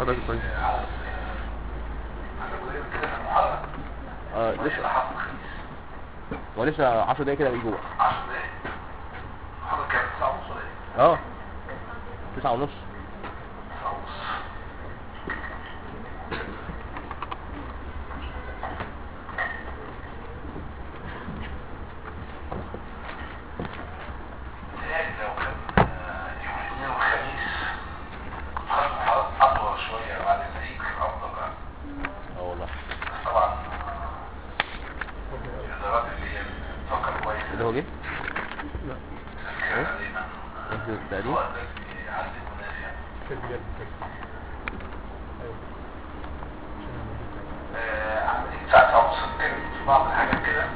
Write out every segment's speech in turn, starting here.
حضرتك كويس اه لسه هو لسه 10 دقايق كده بيجي جوه اه تسعة ونص اه والله اللي هو جه لا قصدي التقديم كده بجد كده ايوه عملية ساعة ساعة ونص كده في بعض الحاجات كده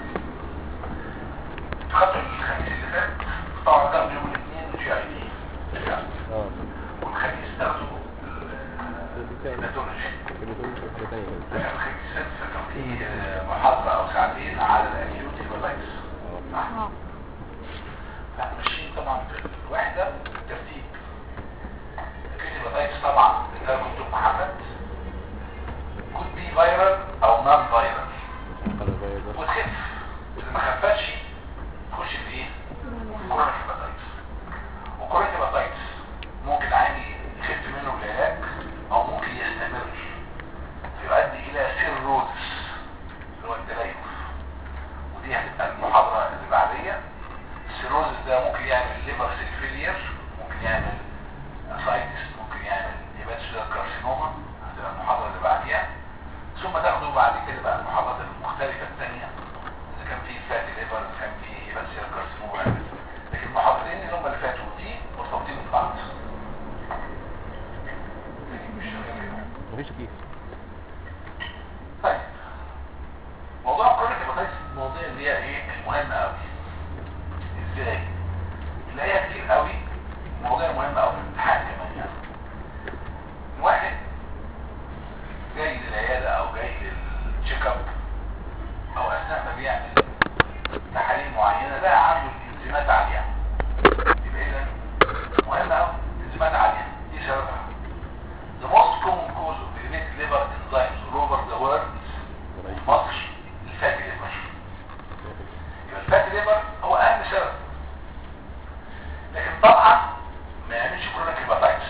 خدوا الخميس اللي فات طبعا ده يوم الاثنين جي اي دي اه والخميس تاخدوا الناتولوجي كده تقول لي حاجة تانية الخميس كان في محاضرة أو ساعتين على الأكيوت هيباتايتس اه لا ماشيين طبعا في الوحدة بالترتيب الأكيوت هيباتايتس طبعا اللي أنا كنت محمد could be viral أو non viral خلاص بقى ده وتخف إذا ما خفتش تخش في ايه؟ كورونيك هيباتايتس وكورونيك هيباتايتس ممكن عادي يخف منه بالعلاج او ممكن يستمر فيؤدي الى سيروزس اللي هو التليف ودي هتبقى المحاضرة اللي بعدية السيروزس ده ممكن يعمل ليفر سيل فيلير ممكن يعمل اسايتس ممكن يعمل هيباتوسيل كارسينوما هتبقى المحاضرة اللي بعديها ثم تاخدوا بعد كده بقى المحاضرات المختلفة الثانية إذا كان في فاتي ليفر إذا كان في هيباتوسيل كارسينوما لكن المحاضرتين اللي هم اللي فاتوا دي مرتبطين ببعض مفيش تكييف طيب موضوع الكرونيك هيباتايتس من المواضيع اللي هي ايه مهمة قوي ازاي نلاقيها كتير قوي مواضيع مهمة قوي في الامتحان كمان يعني واحد جاي للعيادة او جاي للتشيك اب او اثناء ما بيعمل تحاليل معينة لا عنده الانزيمات عالية يبقى اذا مهم قوي انزيمات عالية دي سببها The most common cause of elevated liver enzymes all over the world في مصر الفاتي ليفر يبقى الفاتي ليفر هو اهم سبب لكن طبعا ما يعملش كرونيك هيباتايتس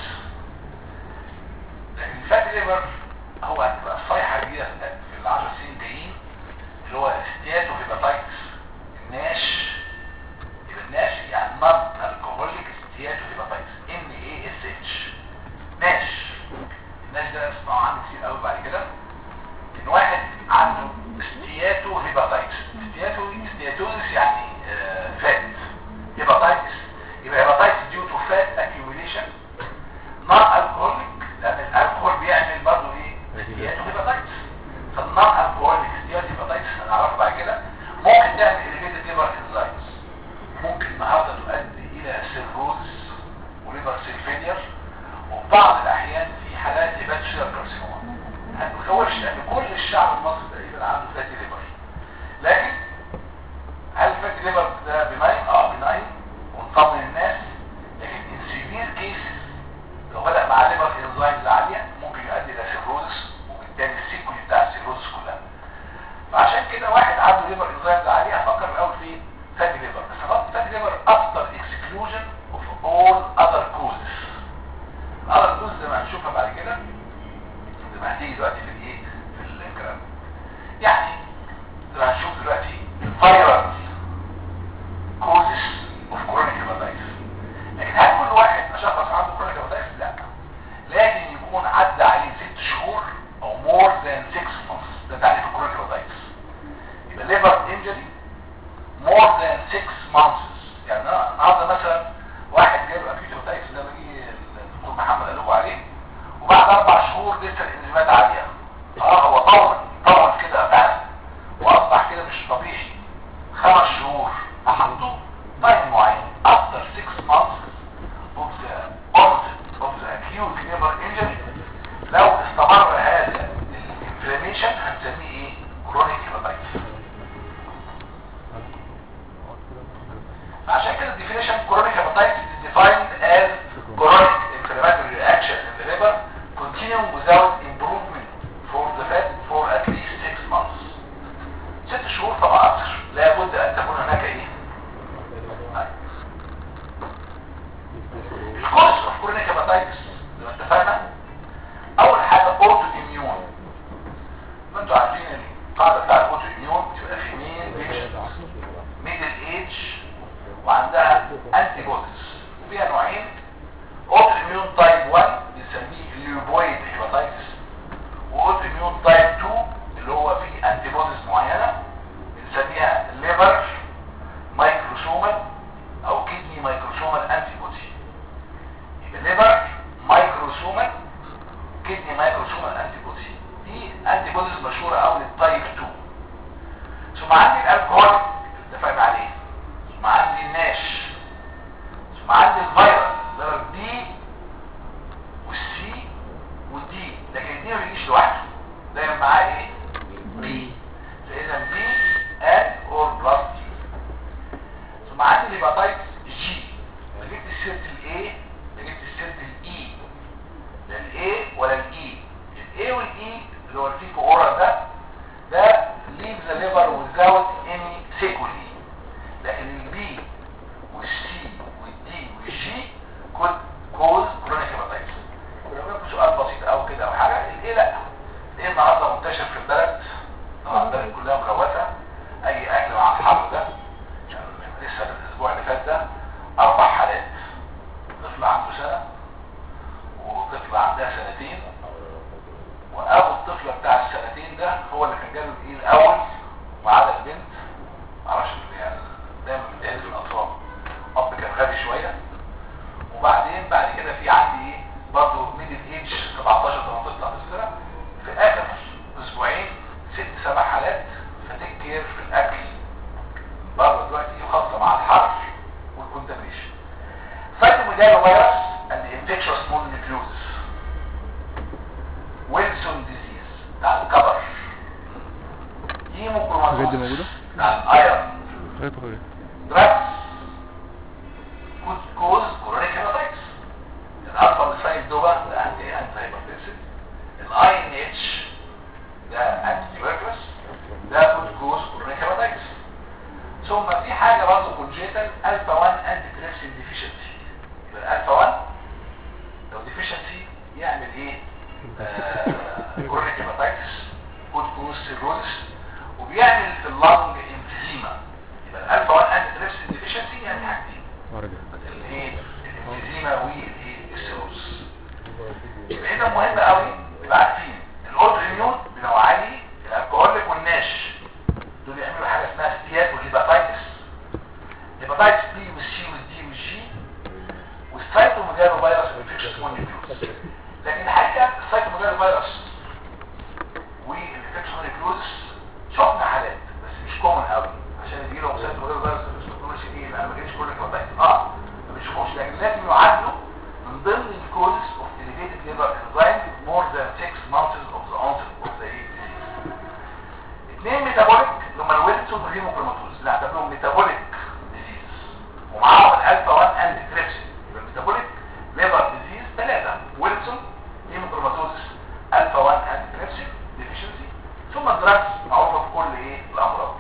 لكن الفاتي ليفر هو هتبقى الصيحه دي في العشر سنين جايين اللي هو ستياتو هيباتايتس الناش يبقى الناش يعني نون الكحوليك ستياتو هيباتايتس ان اي اس اتش ناش الناش ده اسمعوا عنه كتير قوي بعد كده ان واحد عنده ستياتو هيباتايتس ستياتو ستياتوزس يعني آه، فات هيباتايتس يبقى هيباتايتس ديو تو فات اكيوميليشن نون الكحوليك لان الكحول بيعمل برضه ايه ستياتو هيباتايتس فالنون الكحوليك ستياتو هيباتايتس هنعرفه بعد كده ممكن تعمل elevated liver enzymes ممكن النهارده تؤدي الى سيروز وليفر سيل فيلير وفي بعض الاحيان في حالات هيباتوسيل كارسينوما ما تخوفش لان كل الشعب المصري تقريبا عنده فاتي ليفر لكن هل الفاتي ليفر ده بناين؟ اه بناين ونطمن الناس لكن ان سيفير كيسز لو بدا مع ليفر انزايمز عاليه ممكن يؤدي الى سيروز وبالتالي السيكول بتاع السيروز كلها فعشان كده واحد عنده ليفر انزايمز عاليه هفكر الاول في فاتي ليفر بس فاتي ليفر افتر اكسكلوجن اوف اول اذر كوزز الاذر كوزز زي ما هنشوفها بعد كده زي ما هتيجي دلوقتي في الايه في الكلام يعني زي ما هنشوف دلوقتي فايرال كوزز اوف كرونيك هيباتايتس لكن هل كل واحد اشخص عنده كرونيك هيباتايتس لا لازم يكون عدى عليه ست شهور او مور ذان 6 months ده تعريف الكرونيك هيباتايتس يبقى ليفر انجري more than 6 months يعني أنا النهارده مثلا واحد جاب اكيد هيباتايتس زي ما جه الدكتور محمد قال لكم عليه وبعد اربع شهور لسه الانزيمات عاليه اه هو طول طول كده فعلا واصبح كده مش طبيعي خمس شهور فحطوا تايم معين after 6 months of the onset of the acute liver injury لو استمر هذا الانفلاميشن هنسميه ايه chronic hepatitis عشان كده definition chronic hepatitis is defined as chronic inflammatory reaction in the liver continuing continuing without improvement for the fat for at least 6 months ست شهور فما أكثر لابد أن تكون هناك إيه؟ الكورس اوف كورونيك هيباتايتس زي ما اتفقنا اول حاجه اوتو اميون ما انتوا عارفين القاعده بتاعت الاوتو اميون بتبقى في مين ميدل ايج وعندها انتي بوديز وفيها نوعين اوتو اميون تايب 1 بنسميه الليوبويد هيباتايتس واوتو اميون تايب 2 اللي هو فيه انتي بوديز معينه بنسميها ليفر مايكروسومال او كدني مايكروسومال انتي بودي يبقى ليفر مايكروسومال كدني مايكروسومال انتي بودي دي انتي بوديز مشهوره قوي للتايب 2 ثم عندي الالكهول اللي اتفقنا عليه ثم عندي الناش ثم عندي الفيروس فيروس بي والسي والدي لكن الدي ما بيجيش لوحده دايما معاه ايه بي فاذا بي ان اور بلس دي ثم عندي الهيباتايتس جي ما جبت سيره الاي ما جبت سيره الاي لا الاي ولا الاي الاي والاي اللي هو الفيكو اورال ده ده leave the liver without any sequelae لكن البي والسي والدي والجي could cause chronic hepatitis ولو لكم سؤال بسيط او كده او حاجه الايه لا الايه النهارده منتشر في البلد طبعا البلد كلها ملوثه اي اكل مع الحر ده يعني لسه الاسبوع اللي فات ده اربع حالات طفل عنده سنه وطفله عندها سنتين وابو الطفله بتاع السنتين ده هو اللي كان جاله الايه الاول وعلى البنت معرفش يعني دايما بيتهيألي في الاطفال اب كان غبي شويه وبعدين بعد كده في عندي ايه برضه ميدل ايج 17 18 19 سنه في اخر اسبوعين ست سبع حالات فتيك كير في الاكل بره دلوقتي خاصه مع الحر والكونتاميشن سايتوميجالو فيروس and infectious mononucleosis ويلسون ديزيز بتاع الكبر الحاجات دي هيموكروماتوز موجودة؟ بتاع الايرون حاجات طبيعية drugs could cause chronic hepatitis الالفا ميثايل دوبا ده انتي انتي هيباتيسيس الاي ان اتش ده انتي تيوبركلوس ده could cause chronic hepatitis ثم في حاجه برضه كونجيتال الفا 1 انتي تريبسين ديفيشنسي يبقى الالفا 1 لو ديفيشنسي يعمل ايه؟ كرونيك هيباتيتس كود كوز سيروزس وبيعمل في اللنج امفيزيما يبقى الالفا 1 انتي تريبسين ديفيشنسي يعني حاجتين ورجع الايه الامفيزيما والايه السيروز يبقى هنا مهم قوي يبقى عارفين الاوتو اميون بنوعيه الالكوهوليك والناش دول يعملوا حاجه اسمها استيات والهيباتيتس هيباتيتس بي والسي والدي والجي والسايتوميجالو فيروس والانفكشن مونيكلوز لكن الحقيقه السايتوميجالو فيروس والانفكشن مونيكلوز شفنا حالات بس مش كومن قوي عشان يجي لهم سايتوميجالو فيروس والانفكشن مونيكلوز دي انا ما جبتش كل الهيباتيتس اه ما بنشوفهمش لكن لازم يعادلوا من ضمن الكوز اوف elevated liver enzyme more than 6 months of the onset of the disease اثنين ميتابوليك اللي هم الويلسون والهيموكروماتوز اللي هنعتبرهم ميتابوليك ديزيز ومعاهم الالفا 1 انتي تريبسين يبقى الميتابوليك ليفر ديزيز ثلاثه ويلسون هيموكروماتوز الفا 1 انتي تريبسين ديفيشنسي ثم الدراجز معروفه في كل ايه الامراض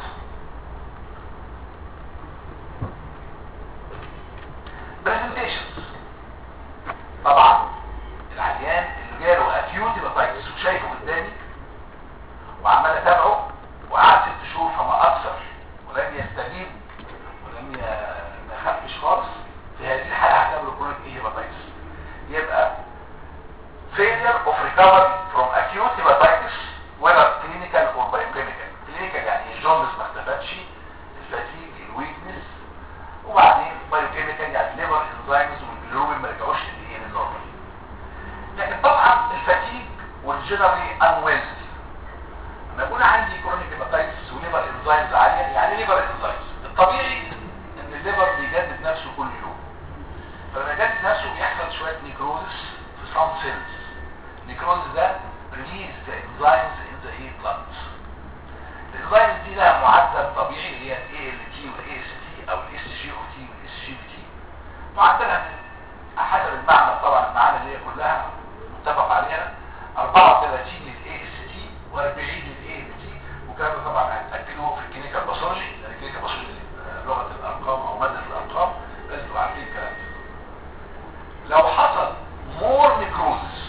برزنتيشنز طبعا العيان اللي جاله اكيوت هيباتايتس وشايفه قدامي وعمال اتابعه وقعد ست شهور فما اكثر ولم يستجيب ولم ي- ما يخفش خالص في هذه الحاله هعتبره كرونيك ايه هيباتايتس يبقى failure of recovery from acute hepatitis whether clinical or biochemical clinical يعني الجوندس ما اختفتش الفاتيج الويكنس وبعدين biochemical يعني الليفر انزيمز والبيلروبين ما رجعوش للايه للنورمال لكن طبعا الفاتيج والجنرالي انويلد لما يكون عندي كرونيك هيباتايتس وليفر انزيمز عاليه يعني ليفر انزيمز الطبيعي ان الليفر بيجدد نفسه كل يوم فلما يجدد نفسه بيحصل شويه نيكروزس في سام سيلز النيكروز ده ريليز ذا انزيمز ان ذا ايه بلاد الانزيمز دي لها معدل طبيعي اللي هي الاي ال تي والاي اس تي او الاس جي او تي والاس جي بي تي معدلها حسب المعنى طبعا المعاني اللي هي كلها متفق عليها 34 للاي اس تي و40 للاي اس تي وكان طبعا هتاكدوه في الكلينيكال باثولوجي لان الكلينيكال باثولوجي آه، لغه الارقام او ماده الارقام لازم تبقوا عارفين الكلام ده لو حصل more necrosis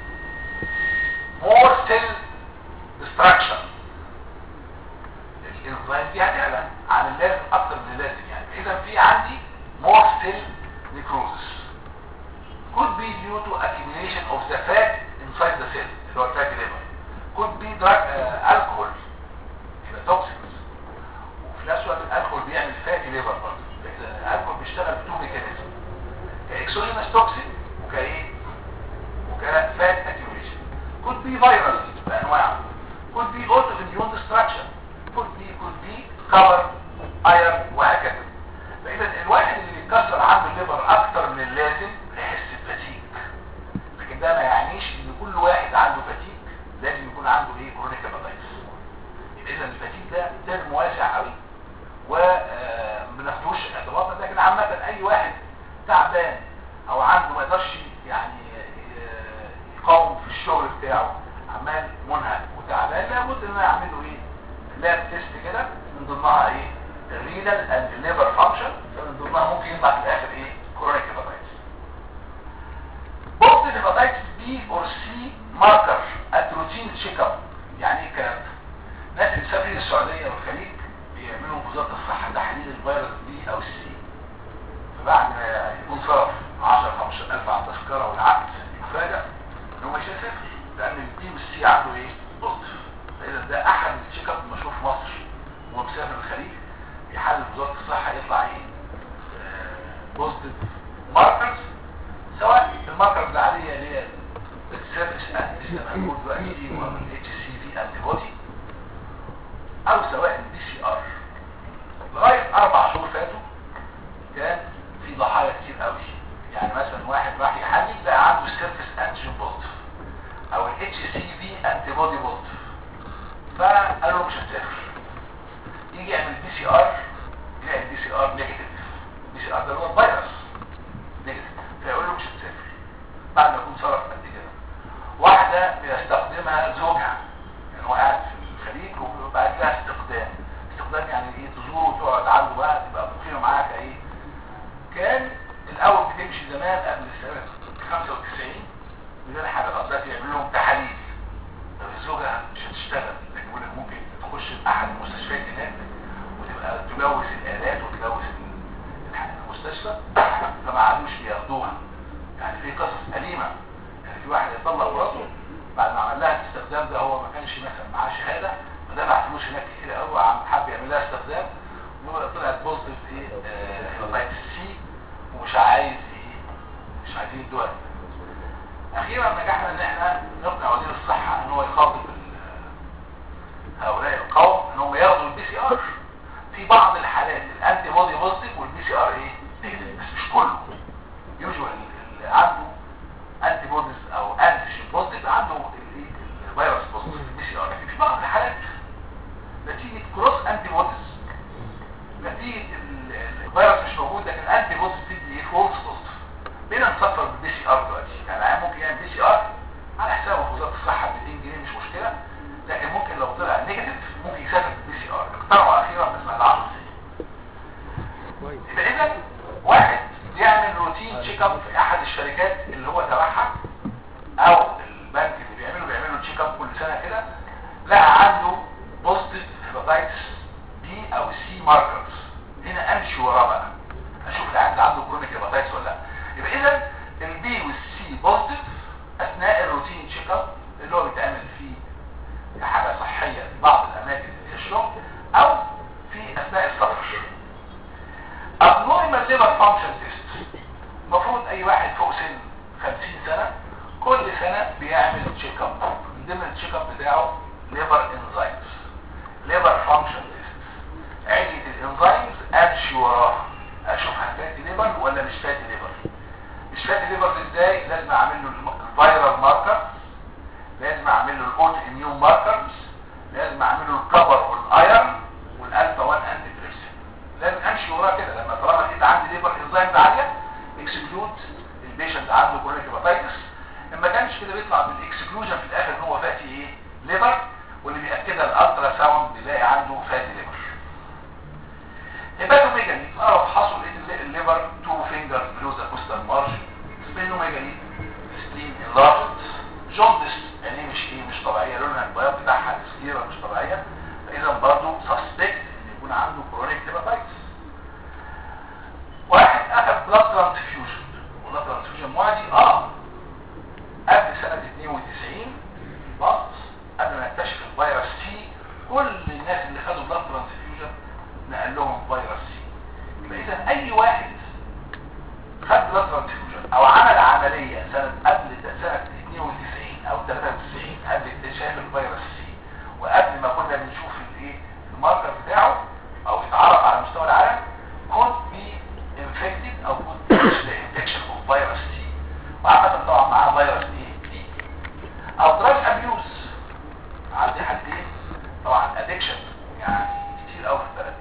more cell destruction الانزيم دي هتعلى عن اللازم اكتر من اللازم يعني اذا في عندي more cell necrosis could be due to accumulation of the fat inside the cell اللي هو الفات liver could be drug uh, alcohol يبقى toxins وفي نفس الوقت الالكول بيعمل فاتي ليفر برضه لكن الالكول بيشتغل بتو ميكانيزم كاكسوجينس توكسين وكايه وكفات اكيوميشن could be viral بانواعه could be autoimmune destruction could be could be cover iron وهكذا فاذا الواحد اللي بيتكسر عنده الليفر اكتر من اللازم يحس بفتيك لكن ده ما يعنيش ان كل واحد عنده فتيك لازم يكون عنده ايه كرونيك هيباتايتس اذا الفتيك ده ترم واسع قوي وما بناخدوش اعتباطا لكن عامه اي واحد تعبان او عنده ما يقدرش يعني ي- يقاوم في الشغل بتاعه عمال منهك وتعبان لابد ان انا اعمل له ايه لاب تيست كده من ضمنها ايه الرينال اند الليفر فانكشن فمن ضمنها ممكن يطلع في الاخر ايه كرونيك هيباتايتس بوست هيباتايتس بي اور سي ماركر ات روتين تشيك اب يعني ايه الكلام ده ناس اللي مسافرين السعوديه والخليج بيعملوا في وزاره الصحه تحليل الفيروس بي او سي فبعد ما يكون صرف 10 15 الف على التذكره والعقد يفاجئ ان هو مش هيسافر لان البي والسي عنده ايه؟ بوزيتيف فاذا ده احد التشيك اب المشهور في مصر وهو مسافر الخليج بيحلل في وزاره الصحه يطلع ايه؟ بوزيتيف ماركرز سواء الماركرز العاديه اللي هي السيرفيس انتي زي ما بنقول دلوقتي دي ولا الاتش سي في انتي بودي او سواء البي سي ار لغايه اربع شهور فاتوا كان في ضحايا كتير قوي يعني مثلا واحد راح يحلل لقى عنده السيرفيس انتيجين بوزيتيف او الاتش سي في انتي بودي بوزيتيف فقالوا له مش هتسافر يجي يعمل بي سي ار يلاقي البي سي ار نيجاتيف البي سي ار ده اللي هو الفيروس نيجاتيف فيقول له مش هتسافر بعد ما يكون صرف قد كده واحده بيستخدمها زوجها يعني هو قاعد في الخليج وبعد كده استخدام استخدام يعني ايه تزوره وتقعد عنده بقى تبقى مقيمه معاك ايه كان الاول بتمشي زمان قبل سنه 95 من غير حاجه خالص دلوقتي يعملوا لهم تحاليل طب الزوجه مش هتشتغل لكن يقول لك ممكن تخش احد المستشفيات هناك وتبقى تلوث الالات وتلوث ال- المستشفى فما عادوش بياخدوها يعني في قصص أليمة يعني في واحد يطلق مراته بعد ما عمل لها الاستخدام ده هو ما كانش مثلا معاه شهادة ودفع فلوس هناك كتير قوي وعم حب يعمل لها استخدام وطلعت بوزيتيف ايه هيباتايتس سي ومش عايز ايه مش عايزين يدوها اخيرا نجحنا ان احنا نقنع وزير الصحة ان هو يخاطب ال- هؤلاء القوم ان هم ياخدوا البي سي ار في بعض الحالات الانتي بودي بوزيتيف والبي سي ار ايه نيجاتيف بس مش كله يوجوال اللي عنده انتي بوديز او انتيجين بوزيتيف عنده ال- الفيروس بوزيتيف البي سي ار لكن في بعض الحالات نتيجه كروس انتي بوديز نتيجه ال- ال- الفيروس مش موجود لكن الانتي بوديز بتدي ايه فولس بوزيتيف بينا نصفر بالبي سي ار دلوقتي يعني العيان ممكن يعمل بي سي ار على حسابه في وزاره الصحه ب 200 جنيه مش مشكله لكن ممكن لو طلع نيجاتيف ممكن يسافر بالبي سي ار اقترحوا اخيرا باسم العشر سنين كويس يبقى اذا واحد بيعمل روتين تشيك اب في احد الشركات اللي هو تبعها او البنك اللي بيعمله بيعمله تشيك اب كل سنه كده لقى عنده بوزيتيف هيباتايتس بي او سي ماركرز هنا امشي وراه بقى اشوف العيان ده عنده كرونيك هيباتايتس ولا لا يبقى اذا البي والسي بوزيتيف اثناء الروتين تشيك اب اللي هو بيتعمل فيه كحاجه صحيه في بعض الاماكن اللي هي الشغل او في اثناء السفر abnormal liver function test المفروض اي واحد فوق سن 50 سنة كل سنة بيعمل تشيك اب من ضمن التشيك اب بتاعه liver enzymes liver function test علية الانزيمز امشي وراها اشوفها فاتي ليفر ولا مش فاتي ليفر مش فاتي ليفر ازاي لازم اعمل له الفيرال ماركر لازم اعمل له الاوتو اميون ماركرز لازم اعمل له الكبر والايرن والالفا 1 انتي تريبسين لازم امشي وراه كده لما طالما لقيت عندي ليفر انزيمز عاليه اكسكلود البيشنت عنده كرونيك هيباتايتس اما كانش كده بيطلع بالاكسكلوجن في الاخر ليفر واللي بيأكدها الالترا ساوند بيلاقي عنده فاتي ليفر هيباتوميجالي اه فحصوا لقيت الليفر تو فينجر بلو ذا كوستال مارجن سبينوميجالي سبلين انلارجد جوندس يعني مش ايه مش طبيعيه لونها البياض بتاعها سكيرة مش طبيعيه فاذا برضه سسبكت ان يكون عنده كرونيك هيباتايتس واحد اخذ بلاد ترانسفيوجن بلاد ترانسفيوجن معدي اه قبل سنة 92 بس قبل ما نكتشف الفيروس سي كل الناس اللي خدوا بلاد ترانسفيوجن نقل لهم فيروس سي يبقى اذا اي واحد خد بلاد ترانسفيوجن او عمل عملية سنة قبل سنة 92 او 93 قبل اكتشاف الفيروس سي وقبل ما كنا بنشوف الايه الماركر بتاعه او يتعرف على مستوى العالم could be infected او could be the infection of virus C وعامة طبعا معاه فيروس ايه دي او دراج ابيوز عندي حالتين طبعا ادكشن يعني كتير قوي في البلد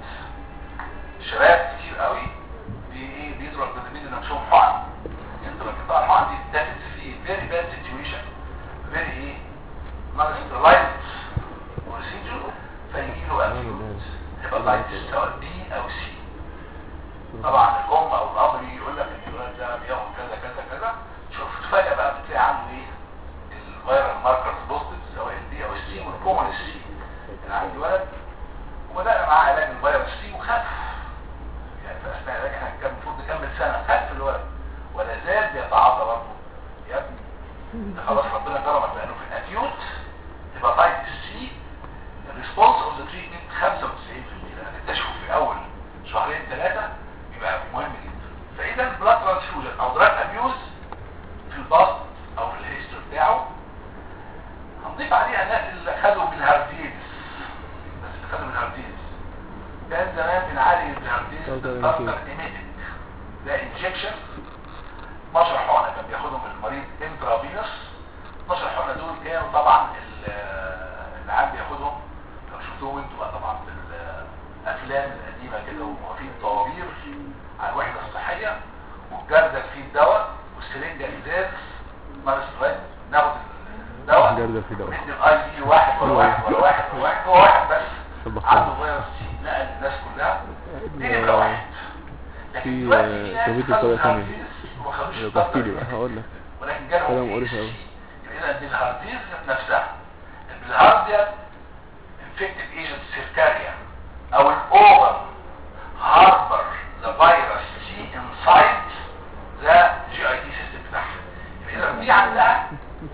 شباب كتير قوي بي ايه بيضرب بيدوا نفسهم حقن انت لما تقطع الحقن دي دافت في فيري باد سيتويشن فيري ايه نون سترالايزد بروسيجر فيجي له اكيوت هيباتايتس سواء بي او سي طبعا الام او الاب يجي يقول لك ان الولد ده بياخد كذا كذا كذا شوف فجاه بقى بتلاقي عنده ايه الفيرال ماركرز بوزيتيف سواء البي او السي والكومن السي انا عندي ولد وبدأنا معاه علاج الفيروس سي وخف يعني في اثناء العلاج احنا كان المفروض نكمل سنه خف الولد ولا زال بيتعاطى برضه يا ابني ده خلاص ربنا كرمك لانه في الاكيوت هيباتايتس سي الريسبونس اوف ذا تريتمنت 95% لان تكتشفه في اول شهرين ثلاثه يبقى مهم جدا فاذا بلاد ترانسفيوجن او دراج ابيوز في الباص او في الهيستوري بتاعه هنضيف عليها الناس اللي خدوا بالهارديز الناس اللي خدوا بالهارديز كان زمان بنعالج الهارديز طب ده بالتارتر يمكن. ايميتك ده انجكشن 12 حقنه كان بياخدهم المريض انترافينوس 12 حقنه دول كانوا طبعا ال- العام بياخدهم لو شفتوهم انتوا بقى طبعا في الافلام القديمه كده وواقفين طوابير على الوحده الصحيه والجردل فيه الدواء والسرنجه ازاز مارس واحد ناخد الدواء جردل فيه دواء. ندي الاي دي واحد ولا واحد ولا واحد ولا واحد هو واحد بس طب عنده فيروس سي نقل الناس كلها دي نمره واحد لكن في دلوقتي ناس توفيق خدوا بطريقة ثانية. الهارديز وما خدوش لو الطاقة تحكي لي اللي بقى هقول لك ولكن جالهم كلام قريب أوي. يبقى اذا البلهارديز ذات نفسها البلهارديا انفكتد ايجنت سيركاريا او الاوفر هاربر ذا فيروس سي انسايد ذا جي اي تي سيستم بتاعها يبقى اذا دي عندها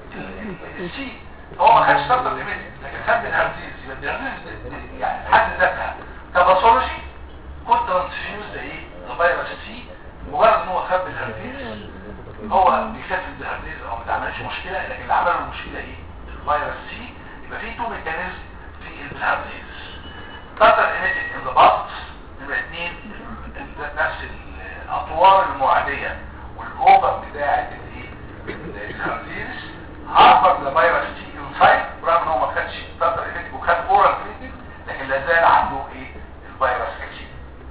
السي هو ما خدش طاقه الايميتد لكن خد بالهارديز يبقى البلهارديز يعني في حد ذاتها كباثولوجي كنت ترانسفيوز ايه ذا فيروس سي مجرد ان هو خد بالهارديز هو بيكتفي بالهارديز او ما تعملش مشكله لكن اللي عمل له المشكله ايه الفيروس سي يبقى في تو ميكانيزم في الهارديز تقدر ايميتد ان ذا باست نمره اثنين ال- نفس الاطوار المعديه والاوفر بتاعه الايه الهارديز هاربر ذا فيروس سي انسايد برغم ان هو ما خدش تقدر ايميتد وخد اورال تريتمنت لكن لا زال عنده ايه الفيروس اكتيف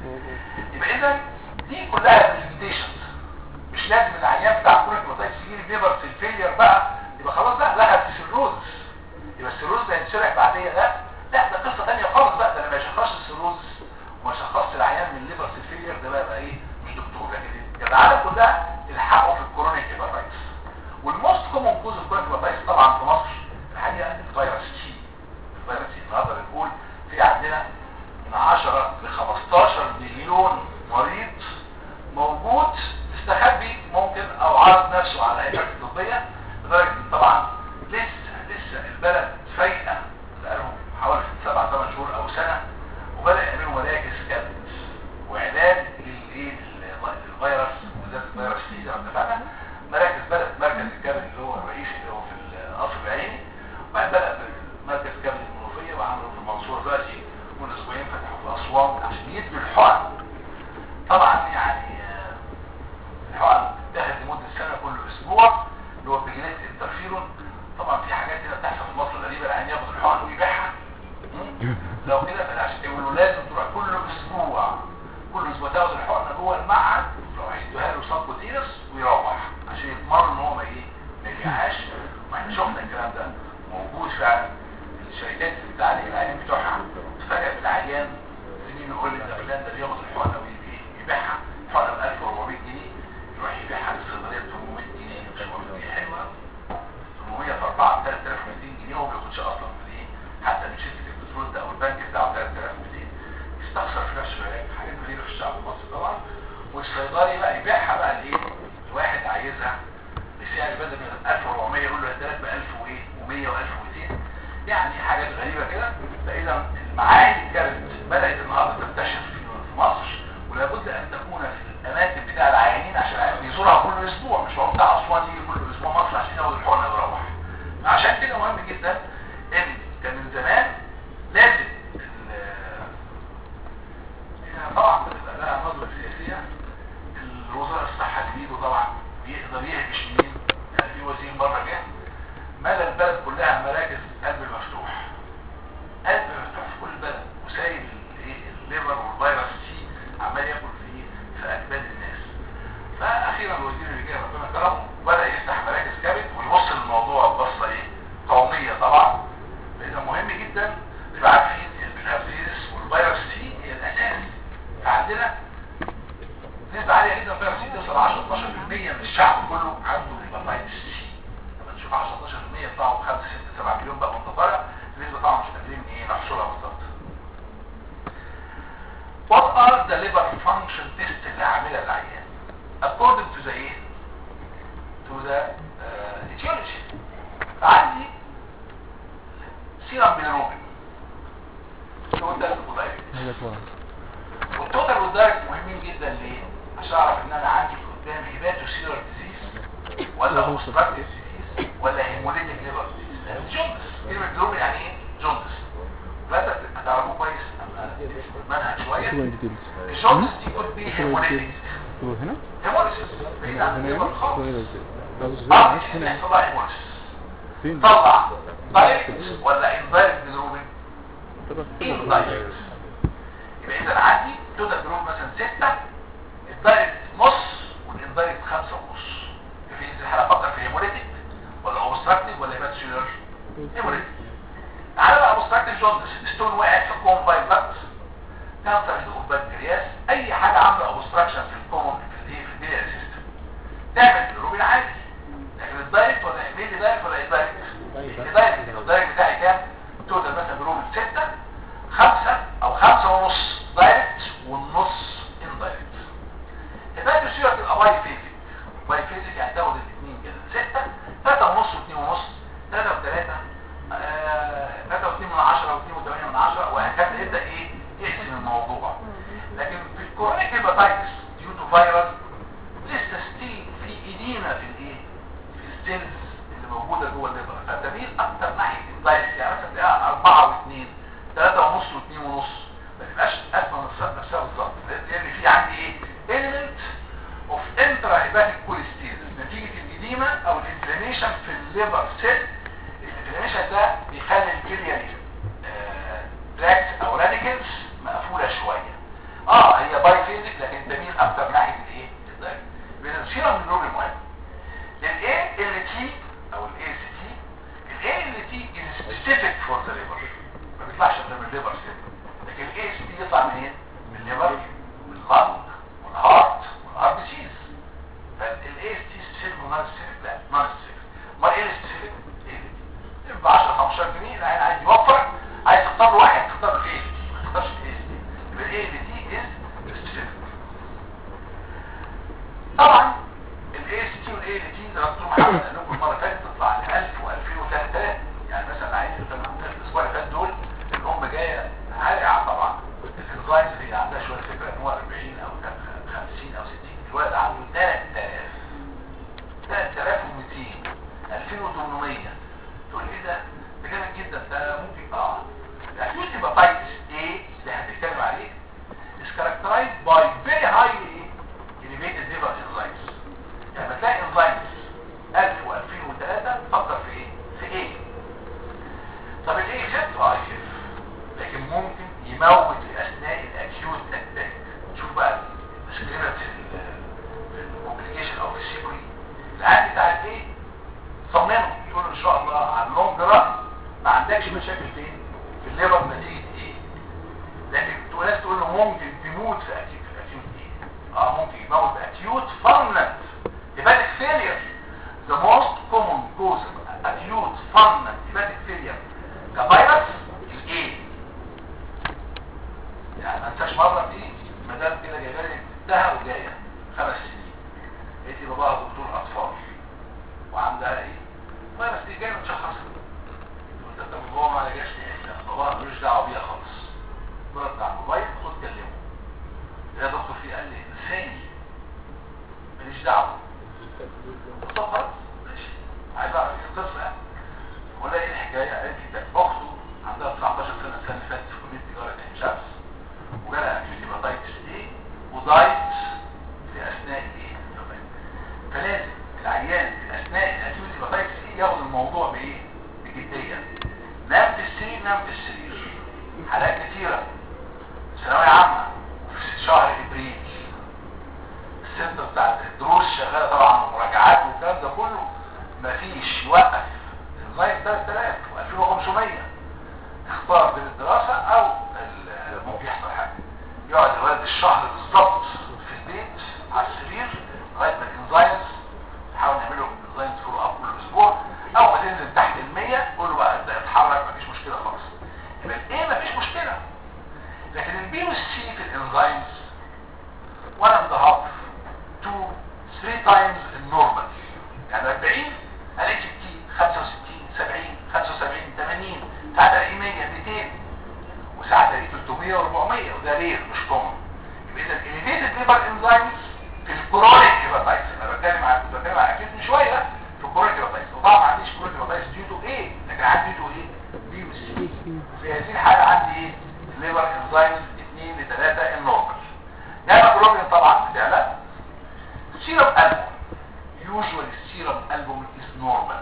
يبقى اذا دي كلها برزنتيشنز مش لازم العيان بتاع كل بروتايتس يجي لي ليفر في الفيلير بقى يبقى خلاص لا لها في السيروز يبقى السيروز ده يتشرح بعديه لا لا ده قصه ثانيه خالص بقى ده انا ما شخصش السيروز وما شخصش العيان من ليفر في الفيلير ده بقى, بقى ايه مش دكتور لكن العالم كلها الحقوا في الكورونيك هيباتايتس والموست كومون كوز الكورونيك هيباتايتس طبعا في مصر الحقيقه الفيروس سي الفيروس سي النهارده بنقول في عندنا من 10 ل 15 مليون مريض موجود مستخبي ممكن او عارض نفسه على الهيئات الطبيه لدرجه ان طبعا لسه لسه البلد فايقه بقالهم حوالي سبع ثمان شهور او سنه وبدا يعملوا مراكز كبد وعلاج للايه للفيروس بالذات الفيروس سي زي ما اتفقنا مراكز بدات مركز الكبد اللي هو الرئيسي اللي هو في القصر العيني وبعد بدا مركز كبد المنوفيه وعملوا في المنصوره دلوقتي من اسبوعين فتحوا في اسوان عشان يدوا الحقن طبعا يعني آه، الحقن بتتاخد لمده سنه كل اسبوع اللي هو بجنيه الترفيرون طبعا في حاجات هنا بتحصل في مصر غريبه العيان ياخد الحقن ويبيعها مم؟ لو كده فعشان يقولوا لازم تروح كل اسبوع كل اسبوع تاخد الحقنه جوه المعهد تروح يدوها له سبوتيرس ويروح عشان يضمنوا ان هو ما ايه ما يبيعهاش واحنا شفنا الكلام ده موجود فعلا ياخدش اصلا في الايه حتى من شركه البترول ده او البنك بتاعه 3200 يستخسر في نفسه علاج حاجات غريبه في الشعب المصري طبعا والصيدلي بقى يبيعها بقى لايه واحد عايزها بسعر بدل من 1400 يقول له هديلك ب 1000 وايه و100 و1200 يعني حاجات غريبه كده فاذا المعاهد كانت بدات النهارده تنتشر في مصر ولابد ان تكون في الاماكن بتاع العيانين عشان العيان بيزورها كل اسبوع مش هو بتاع اسوان يجي كل اسبوع مصر عشان ياخد الحقنه ويروح عشان كده مهم جدا ان كان من زمان لازم ال- هي طبعا بتبقى لها نظره سياسيه الوزراء الصحه اللي بيجوا طبعا بيقدر يهبش مين يعني في وزير مره جه ملا البلد كلها مراكز قلب المفتوح قلب مفتوح في كل البلد وسايب الايه الليفر والفيروس سي عمال ياكل في في اكباد الناس فاخيرا الوزير اللي جه ربنا كرمه بدا يفتح مراكز كبد ويبص للموضوع ببصه ايه قوميه طبعا لان مهم جدا نبقى عارفين ان الهباتيتس والفيروس سي هي الاساس فعندنا نسبة عالية جدا فيروس سي توصل 10 12% من الشعب كله عنده هيباتيتس سي لما تشوف 10 12% بتاعهم 5 6 7 مليون بقى وانت طالع النسبة طبعا مش قادرين ايه نحصلها بالظبط What are the liver function tests اللي عاملها العيان؟ According to the ايه؟ To the uh, etiology فعندي سيرم بيلروبين توتال ودايركت هي كويس والتوتال والدايركت مهمين جدا ليه؟ عشان اعرف ان انا عندي قدام هيباتو سيلر ديزيز ولا اوبستراكتيف ديزيز ولا هيموليتيك ليفر ديزيز جوندس كلمه بيلروبين يعني ايه؟ جوندس فانت هتعرفوه كويس أما منهج شويه شو ديتيلز الجوندس دي كود بي هيموليتيك شو هنا هيموليسيس بعيد عن هنا الليفر هنا خالص هنا اه هنا هنا يحصل لها هيموليسيس فين طلع دايركت ولا اندايركت بيلروبين طبعا اندايركت يبقى اذا عندي توتال جروب مثلا 6 الدايركت نص والاندايركت 5 ونص في هذه الحاله افكر في هيموليتيك ولا اوبستراكتيف ولا هيباتسيولر هيموليتيك تعالى بقى اوبستراكتيف جوندس ستون وقعت في الكوم باي بلاد كانسر في البنكرياس اي حاجه عامله اوبستراكشن في الكومون في الايه في البيليا سيستم تعمل روبين عادي لكن الدايركت ولا مين دايركت ولا الدايركت الدايركت الدايركت بتاعي كام توتال مثلا بروبين 6 خمسة او خمسة ونص دايركت والنص اندايركت الباقي السيرة تبقى باي فيزيك باي فيزيك يعني تاخد الاثنين كده ستة تلاتة ونص واثنين ونص تلاتة وتلاتة آه، تلاتة واثنين من عشرة واثنين وثمانية من عشرة وهكذا يبدأ ايه يقسم الموضوع لكن في الكورونيك هيباتايتس ديو تو فيروس لسه ستيل في ايدينا في الايه في السيلز اللي موجودة جوه الليفر فتميل اكتر ناحية الدايركت يعني مثلا تلاقيها أربعة واثنين ثلاثة ونص واثنين ونص ما تبقاش أزمة نفسها نفسها بالظبط لأن في عندي إيه؟ element of intrahepatic cholestasis نتيجة الإديمة أو الانفلاميشن في الليفر سيل الانفلاميشن ده بيخلي البلياري تراكت أو راديكلز مقفولة شوية اه هي باي فيزيك لكن تميل أكتر ناحية الإيه؟ الدايركت يبقى السيرم من دول المهم الاي ال تي او الاي سي تي الاي ال تي is specific for the liver ما بيطلعش غير من الليفر سيل لكن الاي سي تي يطلع منين من الليفر واللنج والهارت والار بي سيز فالاي سي تي سبيسيفيك ونون سبيسيفيك لا نون سبيسيفيك امال ايه السبيسيفيك ايه ال تي ب 10 15 جنيه العين عايز يوفر عايز تختار له واحد تختار الاي سي تي ما تختارش الاي سي تي يبقى الاي سي تي از سبيسيفيك طبعا الاي سي تي والاي ال تي زي ما دكتور محمد قال لكم المره اللي فاتت تطلع ل 1000 و2000 و3000 يعني مثلا العيال اللي كانوا عندنا في الاسبوع اللي فات دول الام جايه عارقه طبعا الانزايمز اللي عندها شويه فكره ان هو 40 او 50 او 60 الولد عنده 3000 3200 2800 تقول ايه ده ده جامد جدا ده ممكن اه الاكيوت هيباتايتس ايه اللي هنتكلم عليه is characterized by very highly elevated liver enzymes يعني لما تلاقي enzymes 1000 و2003 فكر في ايه؟ في ايه؟ طب الايه يخف؟ اه يخف لكن ممكن يموت في اثناء الاكيوت اتاك شوف بقى المشكله في الكومبليكيشن او في السيكولي العادي بتاع الايه؟ صممه تقول ان شاء الله على اللونج ران ما عندكش مشاكل فين؟ في الليفر نتيجه ايه؟ لكن تقول ناس تقول له ممكن تموت في اكيوت في اكيوت ايه؟ اه ممكن يموت باكيوت فالنت hepatic failure the most common cause of acute fulminant hepatic failure حكايه قالت لي ده اخته عندها 19 سنه السنه اللي فاتت في كليه تجاره عين شمس وجالها اكيوت هيباتايتس ايه وضايت في اثناء ايه فلازم العيان في اثناء الاكيوت هيباتايتس ايه ياخد الموضوع بايه بجديه نام في السرير نام في السرير حالات كتيره ثانويه عامه في شهر ابريل السنتر بتاعت الدروس شغاله طبعا ومراجعات والكلام ده كله مفيش يوقف لغايه 3000 و2500 اختار بين الدراسه او ال- ممكن يحصل حاجه يقعد الولد الشهر بالظبط في البيت على السرير لغايه ما الانزايمز نحاول نعمل له انزايمز فولو اب كل اسبوع اول ما تنزل تحت ال 100 قول له بقى ابدا اتحرك مفيش مشكله خالص يبقى الايه مفيش مشكله لكن البي والسي في الانزايمز 1 and a half 2 3 times النورمال يعني 40 الاقي 60 65 70 75 80 ساعات الاقي 100 200 وساعات الاقي 300 و400 وده رير مش كومن يبقى اذا الاليفيتد ليبر انزايمز في الكرونيك هيباتايتس انا بتكلم عن كنت بتكلم عن اكيد من شويه في الكرونيك هيباتايتس وطبعا ما عنديش كرونيك هيباتايتس ديو تو ايه لكن عندي ديو تو ايه بي وسي في هذه الحاله عندي ايه الليبر انزايمز 2 ل 3 النورمال الهيموجلوبين طبعا بتعلى سيرم البوم usually serum albumin is normal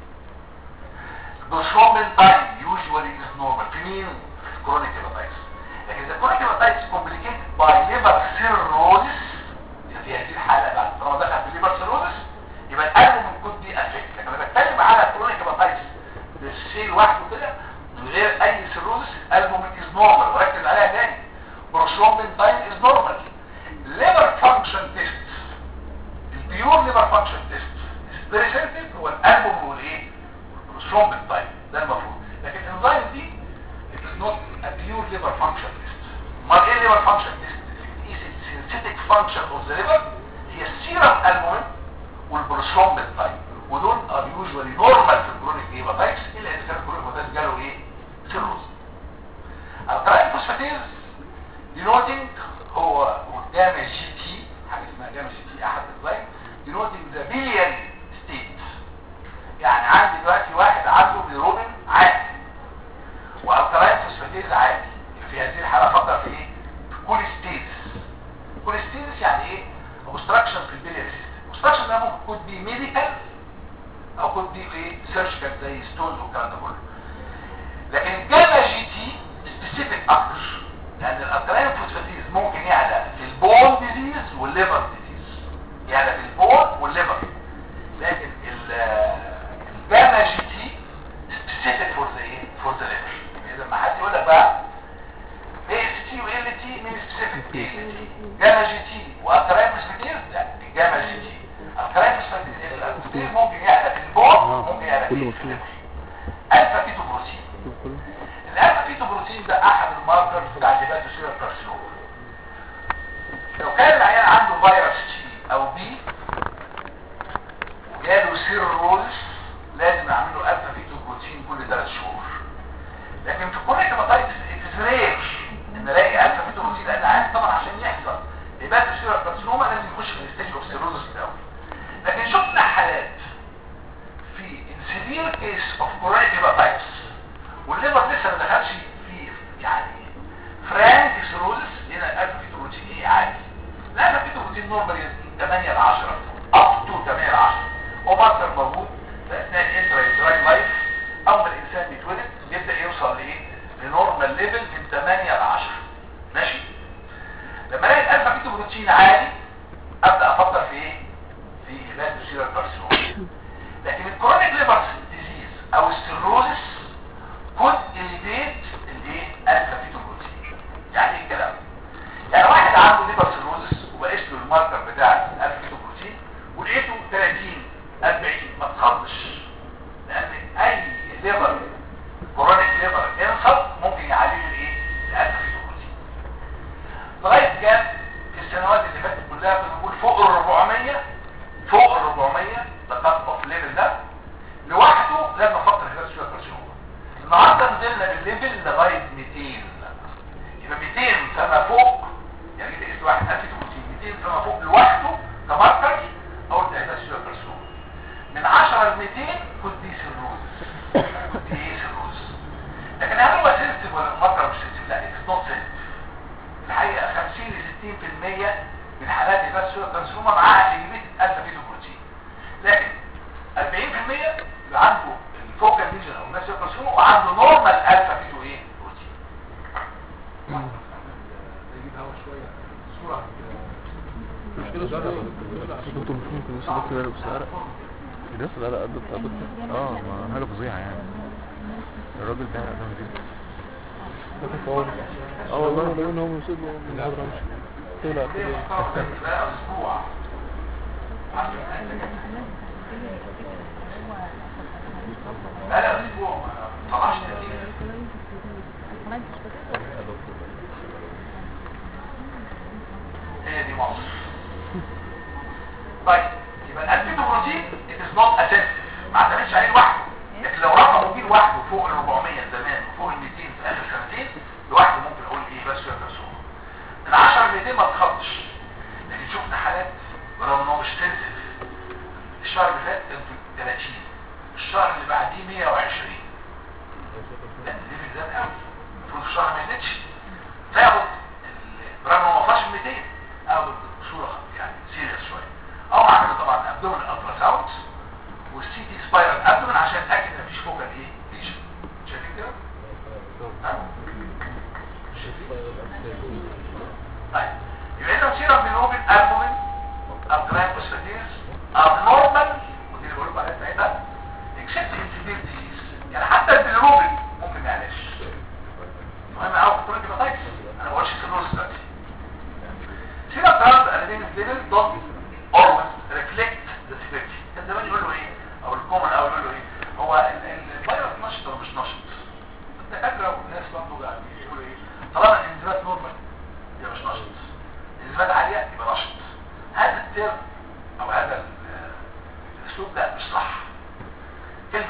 البروثرومبين تايم usually is normal في مين؟ في الكرونيك هيباتايتس لكن اذا الكرونيك هيباتايتس complicated by liver cirrhosis يبقى في هذه الحاله بعد طالما دخل في liver cirrhosis يبقى الالبومين كود دي افكت لكن انا بتكلم على الكرونيك هيباتايتس بالسيل لوحده كده من غير اي سيروزس الالبومين از نورمال وركز عليها تاني بروثرومبين تايم از نورمال liver function test البيور ليبر فانكشن تيست فيري سنسيتيف هو الالبوم والايه والثرومبين تايب ده المفروض لكن الانزيم دي it is not a pure liver function test امال ايه liver function test is synthetic function of the liver هي السيرم البومين والبروثرومبين تايب ودول are usually normal في الكرونيك هيباتايتس الا اذا كان الكرونيك هيباتايتس جاله ايه سيروز التراين فوسفاتيز denoting هو قدام الجي تي حاجه اسمها جاما جي تي احد الزايم denoting the billion state يعني عندي دلوقتي واحد عنده بيروبين عادي والكلاين فوسفاتيز عادي يبقى في هذه الحاله افكر في ايه في كوليستيز كوليستيز يعني ايه obstruction في البيلير سيستم obstruction ده ممكن يكون بي ميديكال او يكون بي ايه سيرجيكال زي ستونز والكلام ده كله لكن الجاما جي تي سبيسيفيك اكتر لان الالكلاين فوسفاتيز ممكن يعلى في البون ديزيز والليفر ديزيز يعلى في البون والليفر لكن ال- الجاما جي تي سبيسيفيك فور ذا ايه فور ذا ليفر اذا ما حد يقول لك بقى ايه اس تي وال تي مين سبيسيفيك ايه جاما جي تي والكلاين فوسفاتيز لا الجاما جي تي الكلاين فوسفاتيز الفوسفاتيز ممكن يعلى في البون ممكن يعلى في كله في مفهوم. الليفر الفا كيتو بروتين الالفا فيتو بروتين ده احد الماركرز بتاع الهيباتوسيلر كارسينوما لو كان العيان عنده فيروس تي او بي وجاله سيروز لازم اعمل له الفا فيتو بروتين كل ثلاث شهور لكن في كل هيباتايتس اتس رير ان الاقي الفا فيتو بروتين لان العيان طبعا عشان يحصل هيباتوسيلر كارسينوما لازم يخش في الستيج اوف سيروزس الاول لكن شفنا حالات في severe case of chronic hepatitis والليفر لسه ما دخلش في يعني فرانك سيروزس هنا الالفا فيتو بروتين ايه عادي الالفا فيتو بروتين نورمال 8 ل 10 اب تو 8 ل 10 وماركر موجود في اثناء انترا لايف اول ما الانسان بيتولد بيبدا يوصل لايه لنورمال ليفل من 8 ل 10 ماشي لما الاقي الالفا فيتو بروتين عالي ابدا افكر في ايه في هيباتوسيلر كارسينوما لكن الكرونيك ليفر ديزيز او السيروزس كود اليفيت الايه الفا فيتو بروتين يعني ايه الكلام يعني واحد عنده ليفر سيروزس وبقيس له الماركر بتاع الفا فيتو بروتين ولقيته 30 40 ما تخضش لان اي ليفر كرونيك ليفر انصب ممكن يعلي له الايه الالفا فيتو بروتين لغايه كام في السنوات اللي فاتت كلها كنا بنقول فوق ال 400 فوق ال 400 ده كات اوف ليفل ده لوحده لازم افكر في نفسي كارسينوما النهارده نزلنا بالليفل لغايه 200 يبقى 200 فما فوق يعني كده اسم واحد 1200 فما فوق لوحده كماركر او ده نفسي كارسينوما من 10 ل 200 كنت دي سيروز كنت ايه عنده نورمال الفا فيتو ايه بروتين يجيب هوا شويه صوره مشكلة دكتور مش ممكن بس دكتور يلبس ورق يلبس لا لا قد قد اه ما حاجة فظيعة يعني الراجل ده ده مدير اه والله لو ان هو مسيب من العبرة مش طلع ليه مقارنة بقى اسبوع عشان بقى اسبوع ما طلعش نتيجة هي دي مصر طيب يبقى الالفيتو بروتين it is not essential ما اعتمدش عليه لوحده لكن لو رقمه جه لوحده فوق ال 400 زمان وفوق ال 200 في اخر سنتين لوحده ممكن اقول ايه بس يا كرسوم من 10 ل 200 ما تخضش لكن شفنا حالات برغم ان هو مش سنسيف الشهر اللي فات كان في 30 الشهر اللي بعديه 120 لا الليفل زاد قوي المفروض الشهر ما يزيدش تاخد ال- برغم ان هو ما وصلش ل 200 اخد بصوره يعني سيريس شويه او اعمل طبعا ابدومن الترا ساوند والسي تي سبايرال ابدومن عشان اتاكد ان مفيش فوكال ايه ليجن شايفين كده؟ ها؟ طيب يبقى اذا سيرم بيلوبين البومين او جرام فوسفاتيز abnormal ودي اللي بقول لكم عليها ساعتها except in severe disease يعني حتى البيلوبين ممكن ما يعلاش مهم قوي في كل هيباتايتس انا ما بقولش سيروز دلوقتي سيرم ترانس انادين ليفل دوت always reflect the severity كان زمان يقول له ايه او الكومن او يقول له ايه هو ال- ال- الفيروس نشط ولا مش نشط الدكاتره والناس برضه قاعدين يقولوا ايه طالما الانزيمات نورمال يبقى مش نشط الانزيمات عاليه يبقى نشط هذا الترم او هذا ال- الاسلوب ده مش صح كلمه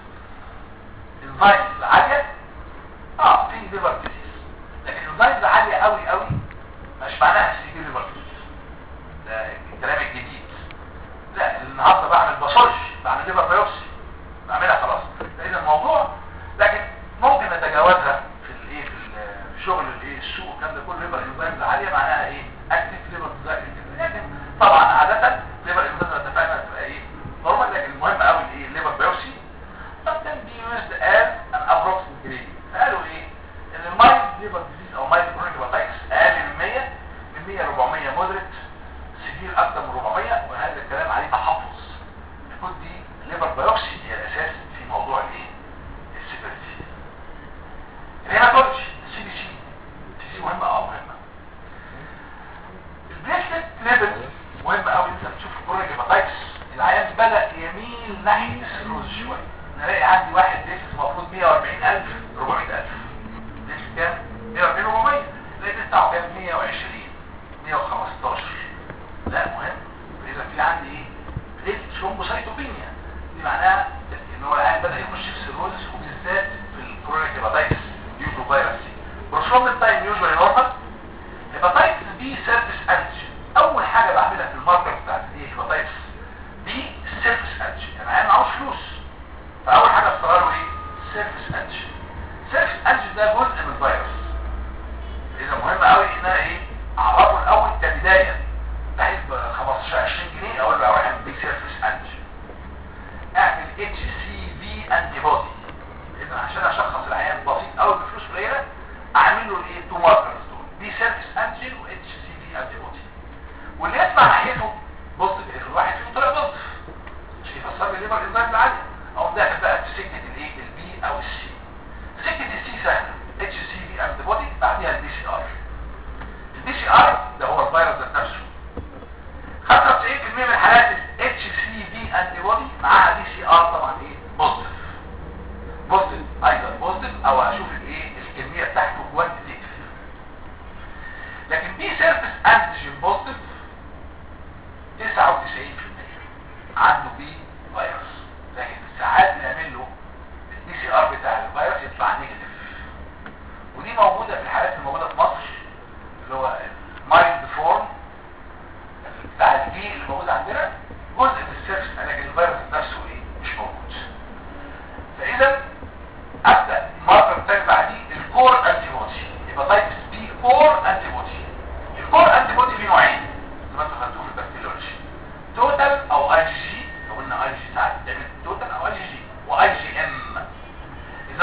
انزيمز عاليه اه في ليفر ديزيز لكن انزيمز عاليه قوي قوي مش معناها سيفير ليفر ديزيز ده الكلام الجديد لا النهارده بعمل بصرش بعمل ليفر بايوبسي بعملها خلاص ده اذا الموضوع لكن ممكن نتجاوزها في الايه في ال- في شغل الايه السوق والكلام ده كله ليفر انزيمز عاليه معناها ايه اكتف ليفر انزيمز لكن طبعا عاده ليفر انزيمز اتفقنا تبقى ايه نورمال لكن المهم قوي الايه الليفر بايوبسي sometimes be used as an approximate gradient قالوا ايه ان المايلد ليفر ديزيز او مايلد كرونيك هيباتايتس اقل من 100 من 100 400 مودريت سيفير اكتر من 400 وهذا الكلام عليه تحفظ المفروض دي الليفر بايوبسي هي الاساس في موضوع الايه السيفيرتي الهيماتولوجي السي بي سي السي سي مهمه اه مهمه البليتلت ليفل مهم قوي انت بتشوف الكرونيك هيباتايتس العيان بدا يميل ناحيه السيروز شويه نلاقي عندي واحد ديسس المفروض 140000 400000 ديسس كام 140 400 تلاقي الديسس بتاعه كام 120 115 لا مهم اذا في عندي ايه بليت ثرومبوسايتوبينيا دي معناها ان هو العيان بدا يخش في سيروزس وبالذات في الكرونيك هيباتايتس يوزو فيروس بروسوم تايم يوجوالي نورمال هيباتايتس بي سيرفيس انتيجين اول حاجه بعملها في الماركر بتاعت ايه هيباتايتس بي سيرفيس انتيجين يعني عيان معهوش فلوس فاول حاجه اختاروا ايه سيرفيس انتيجين سيرفيس انتيجين ده جزء من الفيروس اذا مهم قوي ان انا ايه اعرفه الاول كبدايه بحيث ب 15 20 جنيه اقول له اروح اديك سيرفيس انتيجين اعمل اتش سي في انتي بودي اذا عشان اشخص العيان بسيط قوي بفلوس قليله اعمل له الايه تو ماركرز دول دي سيرفيس انتيجين واتش سي في انتي بودي واللي يسمع ناحيته بص في واحد فيهم طلع ضد مش هيفسر لي ليفر انزيم العاليه او داخل بقى في سكه الايه البي او السي سكه السي سهله اتش سي في انتي بودي بعديها البي سي ار البي سي ار ده هو الفيروس ذات نفسه 95% من حالات الاتش سي في انتي بودي معاها بي سي ار طبعا ايه بوزيتيف بوزيتيف ايضا بوزيتيف او اشوف الايه الكميه بتاعته كوانتيتيف لكن بي سيرفيس انتيجين بوزيتيف 99% عنده بي فيروس لكن ساعات نعمل له البي سي ار بتاع الفيروس يطلع نيجاتيف ودي موجوده في الحالات الموجوده في مصر اللي هو المايلد فورم بتاع البي اللي موجود عندنا جزء من السيرفس لكن الفيروس نفسه ايه مش موجود فاذا ابدا الماركر بتاعي بعديه الكور انتي بودي يبقى تايبس بي كور انتي بودي الكور انتي بودي فيه نوعين زي ما انتوا خدتوه في البكتيريولوجي توتال او اي جي جي لو قلنا اي جي ساعات بتعمل توتال او اي جي جي واي جي ام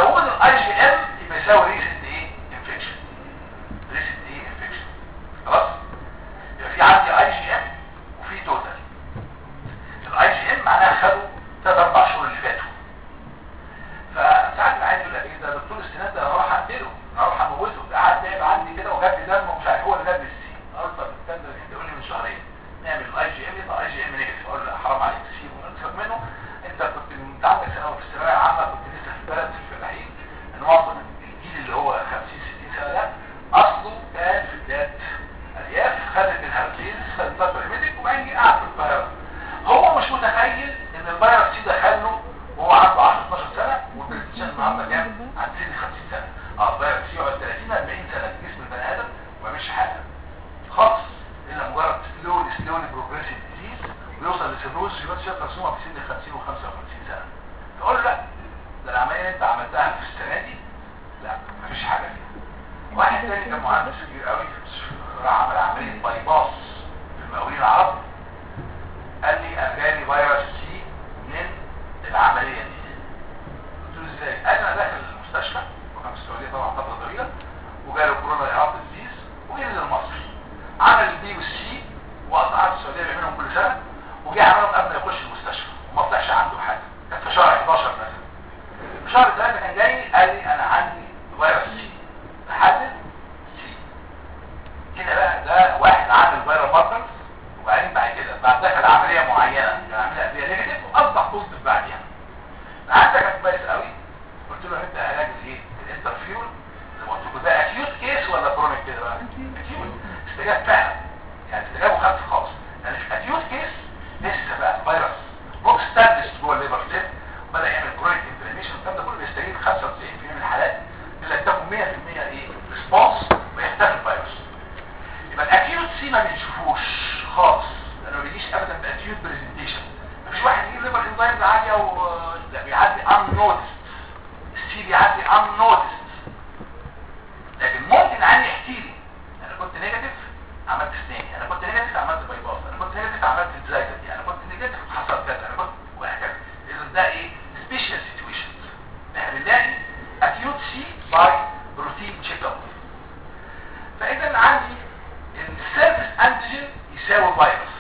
بيساوي ريسنت ايه انفكشن ريسنت ايه انفكشن خلاص يبقى في عندي اي جي ام وفي توتال الاي جي ام معناها خدوا ثلاث اربع شهور اللي فاتوا فساعات العيال يقول لك ايه ده دكتور السنان ده انا هروح اقتله انا هروح اموته ده قعد تعب عندي كده وجاب لي دم ومش عارف هو اللي جاب لي السي قلت طب استنى انت قول لي من شهرين نعمل الاي جي ام يبقى اي جي ام نيجاتيف اقول له حرام عليك تسيبه وننسخ منه انت كنت انت عندك سنه في الثانويه العامه كنت لسه في البلد في الفلاحين ان معظم الجيل اللي هو 50 60 سنه ده اصله كان في بلاد ارياف خدت الهرسيز خدت فتره ميديك وبعدين جه قعد في القاهره هو مش متخيل ان الفيروس سي دخل له وهو عنده 10 12 سنه والبرزنتيشن النهارده كام؟ عند سن 50 سنه اه الفيروس سي يقعد 30 40 سنه في جسم البني ادم وما يعملش حاجه خالص الا مجرد سلولي سلولي بروجريسيف ديزيز ويوصل لسيروز يبقى شاف كارسوما في سن 50 و55 سنه تقول له لا ده العمليه اللي انت عملتها في السنه دي لا مفيش حاجه فيها واحد تاني كان مهندس كبير قوي راح عمل عمليه باي باص في المقاولين العرب قال لي انا جالي فيروس سي من العمليه دي قلت له ازاي؟ قال انا داخل المستشفى وكان في السعوديه طبعا فتره طويله وجاله كورونا ايراب ديزيز ونزل مصر عمل البي والسي وقطع السعوديه بيعملهم كل سنه وجه عملهم قبل ما يخش المستشفى وما طلعش عنده حاجه كان في شهر 11 مثلا في شهر 3 كان جاي قال لي انا عندي فيروس سي تحلل سي كده بقى ده واحد عامل فيروس بارتنز وبعدين بعد كده بعد دخل عمليه معينه كان عاملها ادويه نيجاتيف واصبح بوزيتيف بعديها العيان كان كويس قوي قلت له انت علاج الايه الانترفيول زي ما قلت لكم ده اكيوت كيس ولا كرونيك كده بقى اكيوت استجاب فعلا يعني استجابه خف خالص يعني في اكيوت كيس لسه بقى فيروس بوكس ستابلش جوه الليبر سيل بدا يعمل كرونيك انفلاميشن الكلام ده كله بيستجيب 95% من الحالات اللي هتاخد 100% ايه ريسبونس ويختفي الفيروس يبقى الاكيوت سي ما بنشوفوش خالص لانه ما بيجيش ابدا باكيوت برزنتيشن مفيش واحد يجيب ليبر انزيمز عاليه و لا بيعدي ان نوتست السي بيعدي ان نوتست لكن ممكن عندي يحكي لي انا كنت نيجاتيف عملت اسناني انا كنت نيجاتيف عملت باي باس انا كنت نيجاتيف عملت الزايده دي انا كنت نيجاتيف حصل كذا انا كنت وهكذا اذا ده ايه سبيشال سيتويشنز احنا بنلاقي اكيوت سي باي روتين تشيك اب فاذا عندي السيرفيس انتيجين يساوي فيروس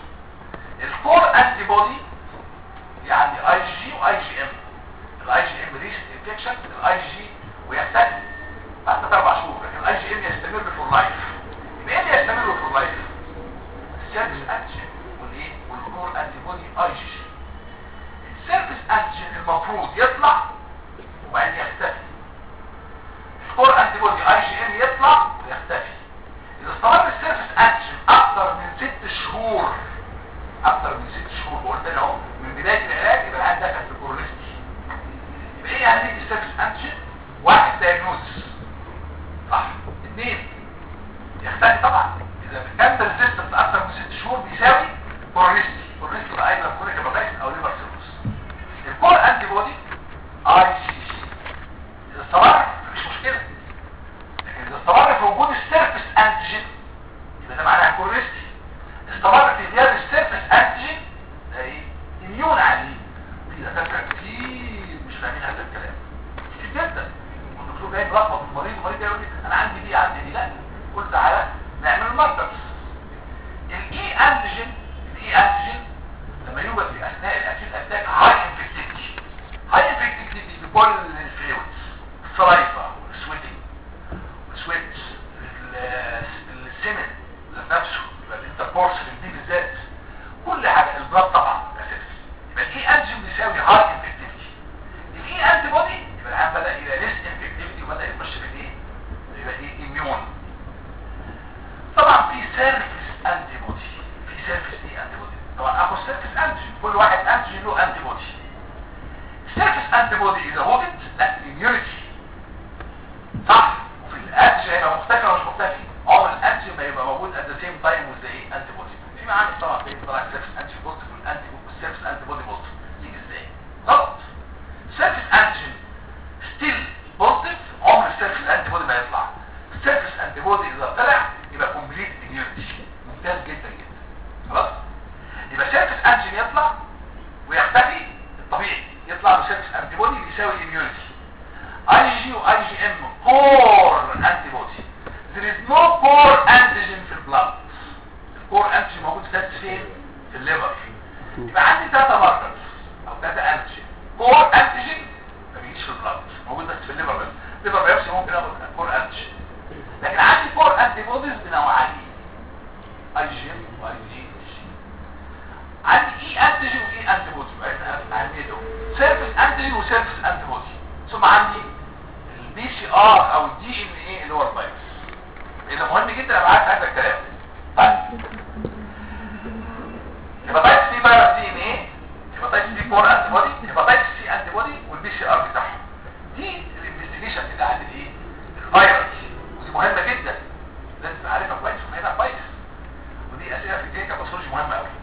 الكور انتي بودي يعني اي جي واي جي ام الاي جي ام ريست انفكشن الاي جي ويختفي بعد ثلاث اربع شهور لكن الاي جي ام يستمر فور لايف يبقى ايه اللي يستمر فور لايف السيرفيس انتيجين والايه والكور انتي بودي اي جي جي السيرفيس انتيجين المفروض يطلع وبعدين يختفي الكور انتي بودي اي جي ام يطلع ويختفي اذا استمر السيرفيس انتيجين اكتر من ست شهور اكتر من ست شهور وقلت لنا اهو من بدايه العلاج يبقى العيان دخل في كورنستي يبقى ايه اهميه السيرفيس انتيجين واحد دايجنوز صح اثنين يختفي طبعا اذا كان السيستم اكتر من ست شهور بيساوي كورنستي كورنستي بقى ايضا كورنيك هيباتايتس او ليفر سيروس الكور انتي بودي اي سي سي اذا استمر مفيش مشكله لكن اذا استمر في وجود السيرفيس انتيجين يبقى ده معناها كورنستي استمر في زياده السيرفيس انتيجين ده ايه اميون عليه في دكاتره كتير مش فاهمين هذا الكلام كتير جدا والدكتور جاي ملخبط المريض المريض جاي يقول لي انا عندي دي عندي دي لا قول تعالى نعمل ماركرز الاي انتيجين الاي انتيجين لما يوجد في اثناء الاكيد اتاك هاي انفكتيفيتي هاي انفكتيفيتي بكل الفلويدز السلايفا والسويتنج والسويت السمن ذات نفسه يبقى الانتركورس دي بالذات كل حاجه البلاد طبعا اساسي يبقى الاي انتيجين بيساوي هاي انفكتيفيتي الاي انتي بودي يبقى العيان بدا الى ليس انفكتيفيتي وبدا يخش في الايه جي واي جي ام كور انتي بودي there is no core antigen في البلاد الكور انتيجين موجود بس فين في الليفر يبقى عندي ثلاثة ماركرز او ثلاثة انتيجين كور انتيجين ما بيجيش في البلاد موجود بس في الليفر بس الليفر بيمشي ممكن اخد كور انتيجين لكن عندي كور انتي بوديز بنوعين اي جي ام واي جي جي عندي اي انتيجين واي انتي بودي اهميته سيرفيس انتيجين وسيرفيس انتي بودي ثم عندي البي سي ار او الدي ان ايه اللي هو الفيروس اذا مهم جدا ابقى عارف هذا الكلام طيب هيباتايتس سي فيروس دي ان ايه هيباتايتس سي كور انتي بودي هيباتايتس سي انتي بودي والبي سي ار بتاعهم دي الانفستيجيشن بتاعت الايه الفيروس ودي مهمه جدا لازم تبقى عارفها كويس وفاهمها كويس ودي اسئله في الكلينيكال باثولوجي مهمه قوي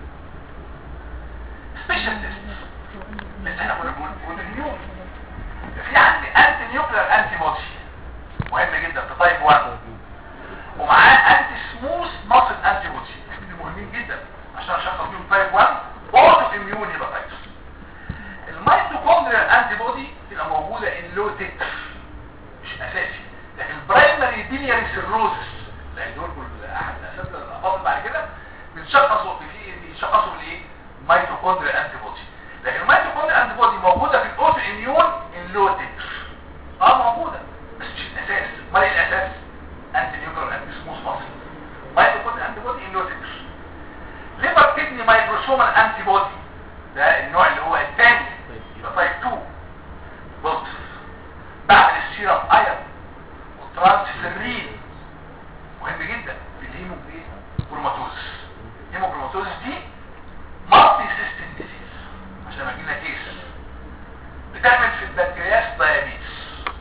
سبيشال تيست لسه احنا كنا بنقول بنقول النيوم في عندي انتي نيوكلير انتي بودي مهم جدا في تايب 1 ومعاه انتي سموث ماسل انتي بودي دي مهمين جدا عشان اشخص بيهم تايب 1 اوتو اميون هيباتايتس الميتوكوندريال انتي بودي تبقى موجوده ان لو تتر مش اساسي لكن البرايمري بيلياري سيروزس لان دول كل احد الاساتذه الافاضل بعد كده بنشخصوا في بيشخصوا بالايه ميتوكوندريال انتي بودي لكن الميتوكوندريال انتي بودي موجوده في الاوتو اميون ان لو تتر اه موجوده بس مش الاساس امال ايه الاساس انتي نيوكلير انتي سموث ماسل ميتوكوندريال انتي بودي ان لو تتر ليفر كدني مايكروسومال انتي بودي ده النوع اللي هو الثاني يبقى تايب 2 بوزيتيف بعمل السيرم ايرون والترانسفيرين مهم جدا في الهيموكروماتوز الهيموكروماتوز دي مالتي سيستم ديزيز عشان ما جينا كيس بتعمل في البنكرياس دايابيتس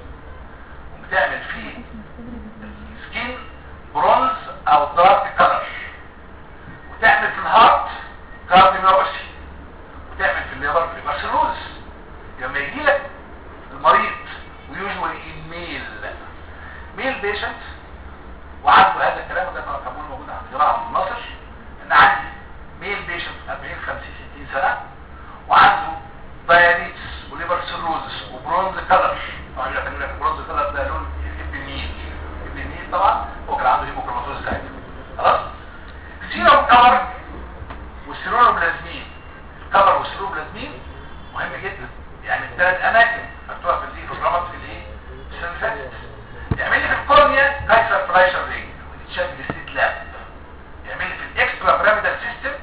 وبتعمل في السكين برونز او دارك كلر وتعمل في الهارت كارديوميوباثي وتعمل في الليفر ليفر سيروز لما يجي لك المريض ويوجوالي الميل ميل بيشنت وعنده هذا الكلام وده كان موجود عند جراحه في مصر ان عندي ميل بيشنت 40 50 60 سنه وعنده دايابيتس وليفر سيروزس وبرونز كلر طبعا يقول لك البرونز كلر ده لون ابن النيل ابن النيل طبعا هو كان عنده هيموكروماتوز ساعتها خلاص سيروم كفر والسيروبلازمين الكفر والسيروبلازمين مهم جدا يعني الثلاث اماكن مكتوبه في الايه في الرمز في الايه السنه اللي فاتت يعمل لي في الكورنيا كايسر فلايشر رينج ودي تشاف بالستيت لاب يعمل لي في الاكسترا بيراميدال سيستم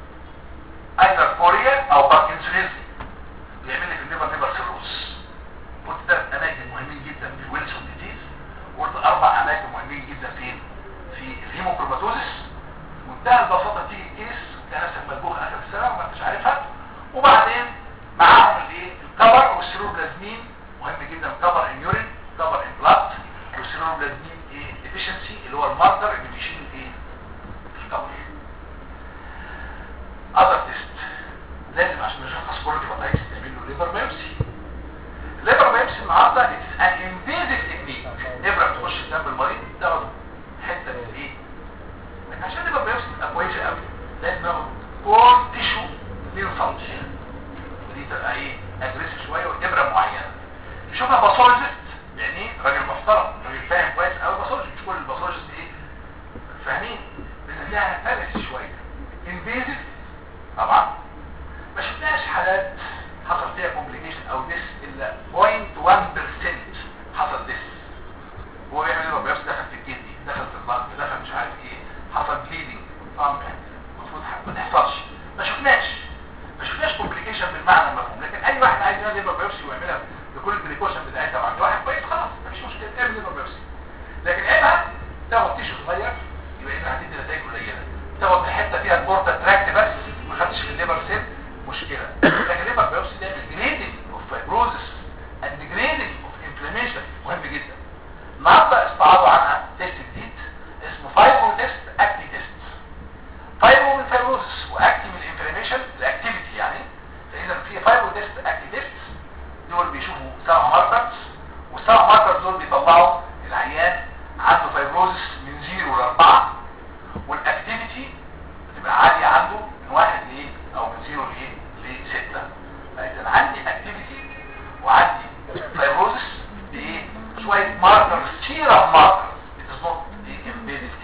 ايضا كوريا او باركنسونيزم بيعمل لي في الليفر ليفر سيروس قلت ثلاث اماكن مهمين جدا في الويلسون ديزيز وقلت اربع اماكن مهمين جدا فين في الهيموكروماتوزس منتهى البساطه تيجي الكيس تلاقي نفسك ملبوخ اخر السنه وما انتش عارفها وبعدين معاهم الايه الكفر والسيروبلازمين مهم جدا كفر ان يورين كفر ان بلاد والسيروبلازمين ايه ديفيشنسي اللي هو الماركر اللي بيشيل الايه الكفر اذر تيست لازم عشان نشخص كل هيباتايتس نعمل له ليفر بايوبسي الليفر بايوبسي النهارده اتس ان انفيزيف تكنيك ابره بتخش في دم المريض تاخد حته من الايه لكن عشان الليفر بايوبسي تبقى كويسه قوي لازم ناخد كور تيشو 2 سم ودي تبقى ايه اجريسيف شويه والابره معينه نشوفها باثولوجيست يعني ايه راجل محترم راجل فاهم كويس قوي باثولوجي مش كل الباثولوجيست ايه فاهمين بنلاقيها فارس شويه انفيزيف طبعا ما شفناش حالات حصل فيها كومبليكيشن او ديس الا 0.1% حصل ديس هو بيعمل ايه بيبقى دخل في الكدني دخل في البلد دخل مش عارف ايه حصل بليدنج طبعا المفروض ما تحصلش ما شفناش ما شفناش كومبليكيشن بالمعنى المفهوم لكن اي واحد عايز يعمل ليفر بايوبسي ويعملها بكل البريكوشن بتاعتها وعنده واحد كويس خلاص مفيش مشكله اعمل ليفر بايوبسي لكن عيبها تاخد تيشو صغير يبقى انت هتدي نتائج قليله تاخد حته فيها البورتا تراكت بس ما خدتش في الليفر سيل مشكله لكن الليفر بايوبسي ده جريدنج اوف فايبروزس اند جريدنج اوف انفلاميشن مهم جدا النهارده استعاضوا عنها تيست جديد اسمه فايبرو تيست اكتي تيست فايبرو من فايبروزس واكتي من الانفلاميشن الاكتيفيتي يعني فاذا في فايبرو تيست اكتي تيست دول بيشوفوا سبع ماركرز والسبع ماركرز دول بيطلعوا العيان عنده فايبروزس من 0 ل 4 والاكتيفيتي بتبقى عاليه عنده من 1 لايه او من 0 لايه ل 6 فاذا عندي اكتيفيتي وعندي فايبروزس بايه شويه ماركرز سيرم ماركرز it is not embedded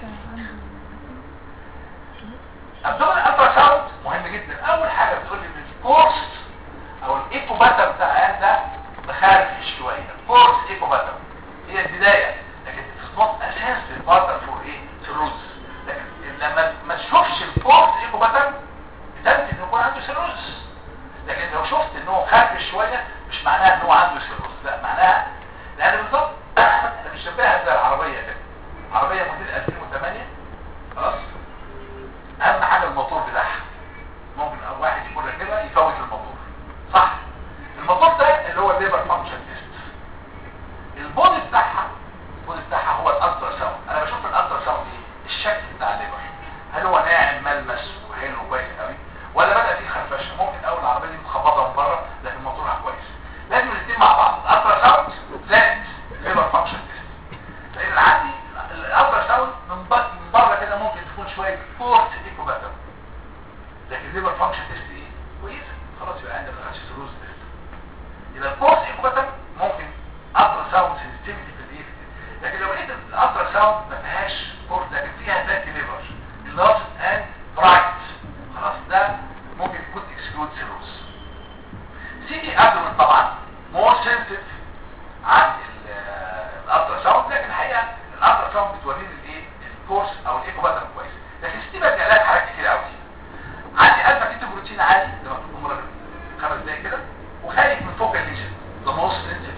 ابدومين الترا ساوند مهم جدا اول حاجه بتقول لي ان الكورس او الايكو باتر بتاع العيان ده مخرفش شويه الكورس ايكو باتر هي البدايه لكن it's not اساس للباتر فور ايه سيروز لكن لما ما تشوفش الكورس ايكو باتر بتنتج انه يكون عنده سيروز لكن لو شفت ان هو خرفش شويه مش معناها ان هو عنده سيروز لا معناها لان بالظبط احنا بنشبهها زي العربيه كده عربيه موديل 2008 خلاص اهم حاجه الموتور بتاعها ممكن أو واحد يكون راكبها يفوت الموتور صح الموتور ده اللي هو الليبر فانكشن تيست البودي بتاعها البودي بتاعها هو الالترا ساوند انا بشوف الالترا ساوند ايه الشكل بتاع الليبر هل هو ناعم ملمس وحلو كويس قوي ولا بدا فيه خرفشه ممكن اول العربيه دي متخبطه من بره لكن موتورها كويس لازم الاثنين مع بعض الالترا ساوند زائد الليبر فانكشن تيست لان عندي الالترا ساوند من ب- من بره كده ممكن تكون شويه فورس ايكو باتر لكن الليبر فانكشن تيست ايه كويسه خلاص يبقى عندنا ما خدش سيروز تيست يبقى الفورس ايكو باتر ممكن الترا ساوند سنسيتيفيتي في الايه لكن لو لقيت الالترا ساوند ما فيهاش فورس لكن فيها فاتي ليفر اللارج اند برايت خلاص ده ممكن يكون اكسكلود سيروز سي تي ابدومن طبعا مور سنسيتيف عن الالترا ساوند لكن الحقيقه الالترا ساوند بتوريني الايه الكورس او الايكو باتر كويس لكن ستي بدي علاج حاجات كتير قوي عندي الفا كيتو بروتين عالي زي ما قلت مره خمس دقايق كده وخايف من فوق الليجن ذا موست سنسيتيف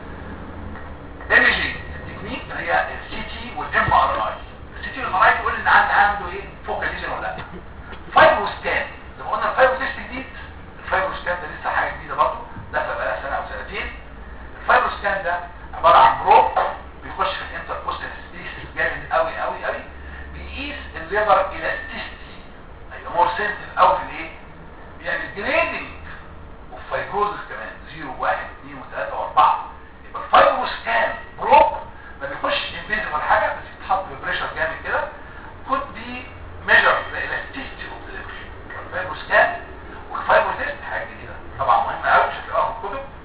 ايميجينج التكنيك هي السي تي والام ار اي السي تي والام ار اي تقول ان عندي عنده ايه فوق الليجن ولا لا فايبرو سكان زي ما قلنا الفايبرو تيست جديد الفايبرو سكان ده لسه حاجه جديده برضه لسه بقى سنه او سنتين الفايبرو سكان ده عباره عن بروب بيخش في الانتركوستال سبيس جامد قوي قوي قوي بيقيس الليفر الاستيستي هيبقى مور سنسيتيف قوي في الايه بيعمل جريدنج وفايبروزس كمان 0 1 2 و3 و4 يبقى الفايبرو سكان بروب ما بيخش انفيزبل حاجه بس يتحط ببريشر جامد كده could be measure the elasticity of the liver الفايبرو سكان والفايبرو تيست حاجه جديده طبعا مهمه قوي مش هتلاقوها في الكتب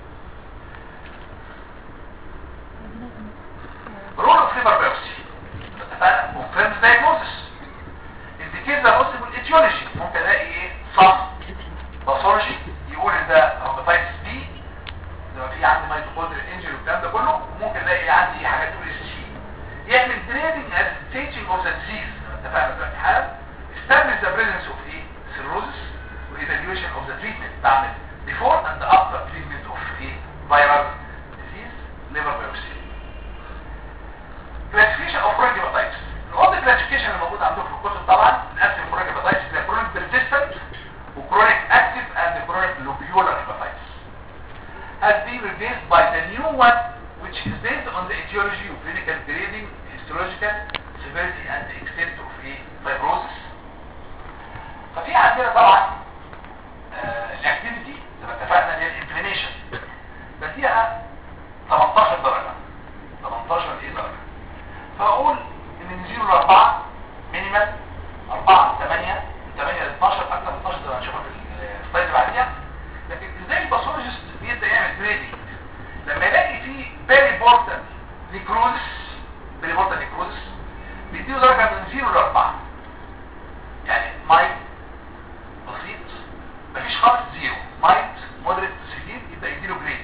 رول اوف ليفر بايوبسي اتفقنا confirms diagnosis indicate the possible etiology ممكن الاقي ايه some باثولوجي يقول ان ده هيباتايتس بي زي ما في عندي ميتوكوندريال انجري والكلام ده كله ممكن الاقي عندي حاجات تقول اس جي يعمل grading as staging of the disease اتفقنا دلوقتي حالا establish the presence of ايه cirrhosis وايفالويشن of the treatment بعمل before and after treatment of ايه viral disease liver biopsy classification of chronic hepatitis الاولد classification اللي موجود عندكم في الكتب طبعا نقسم chronic hepatitis الى chronic persistent و chronic active and chronic lobular hepatitis has been replaced by the new one which is based on the etiology of clinical grading histological severity and extent of ايه fibrosis ففي عندنا طبعا الاكتيفيتي زي ما اتفقنا اللي هي الانفلاميشن بديها 18 درجه 18 ايه درجه فاقول ان من 0 ل 4 مينيمال 4 ل 8 من 8 ل 12 اكتر من 12 زي ما هنشوفها في السلايد اللي بعديها لكن ازاي الباثولوجيست بيبدا يعمل جريدنج لما يلاقي فيه بيري بورتال نيكروزس بيري بورتال نيكروزس بيديله درجه من 0 ل 4 يعني مايت بسيط مفيش خالص زيرو مايت مودريت سيفير يبدا يديله جريد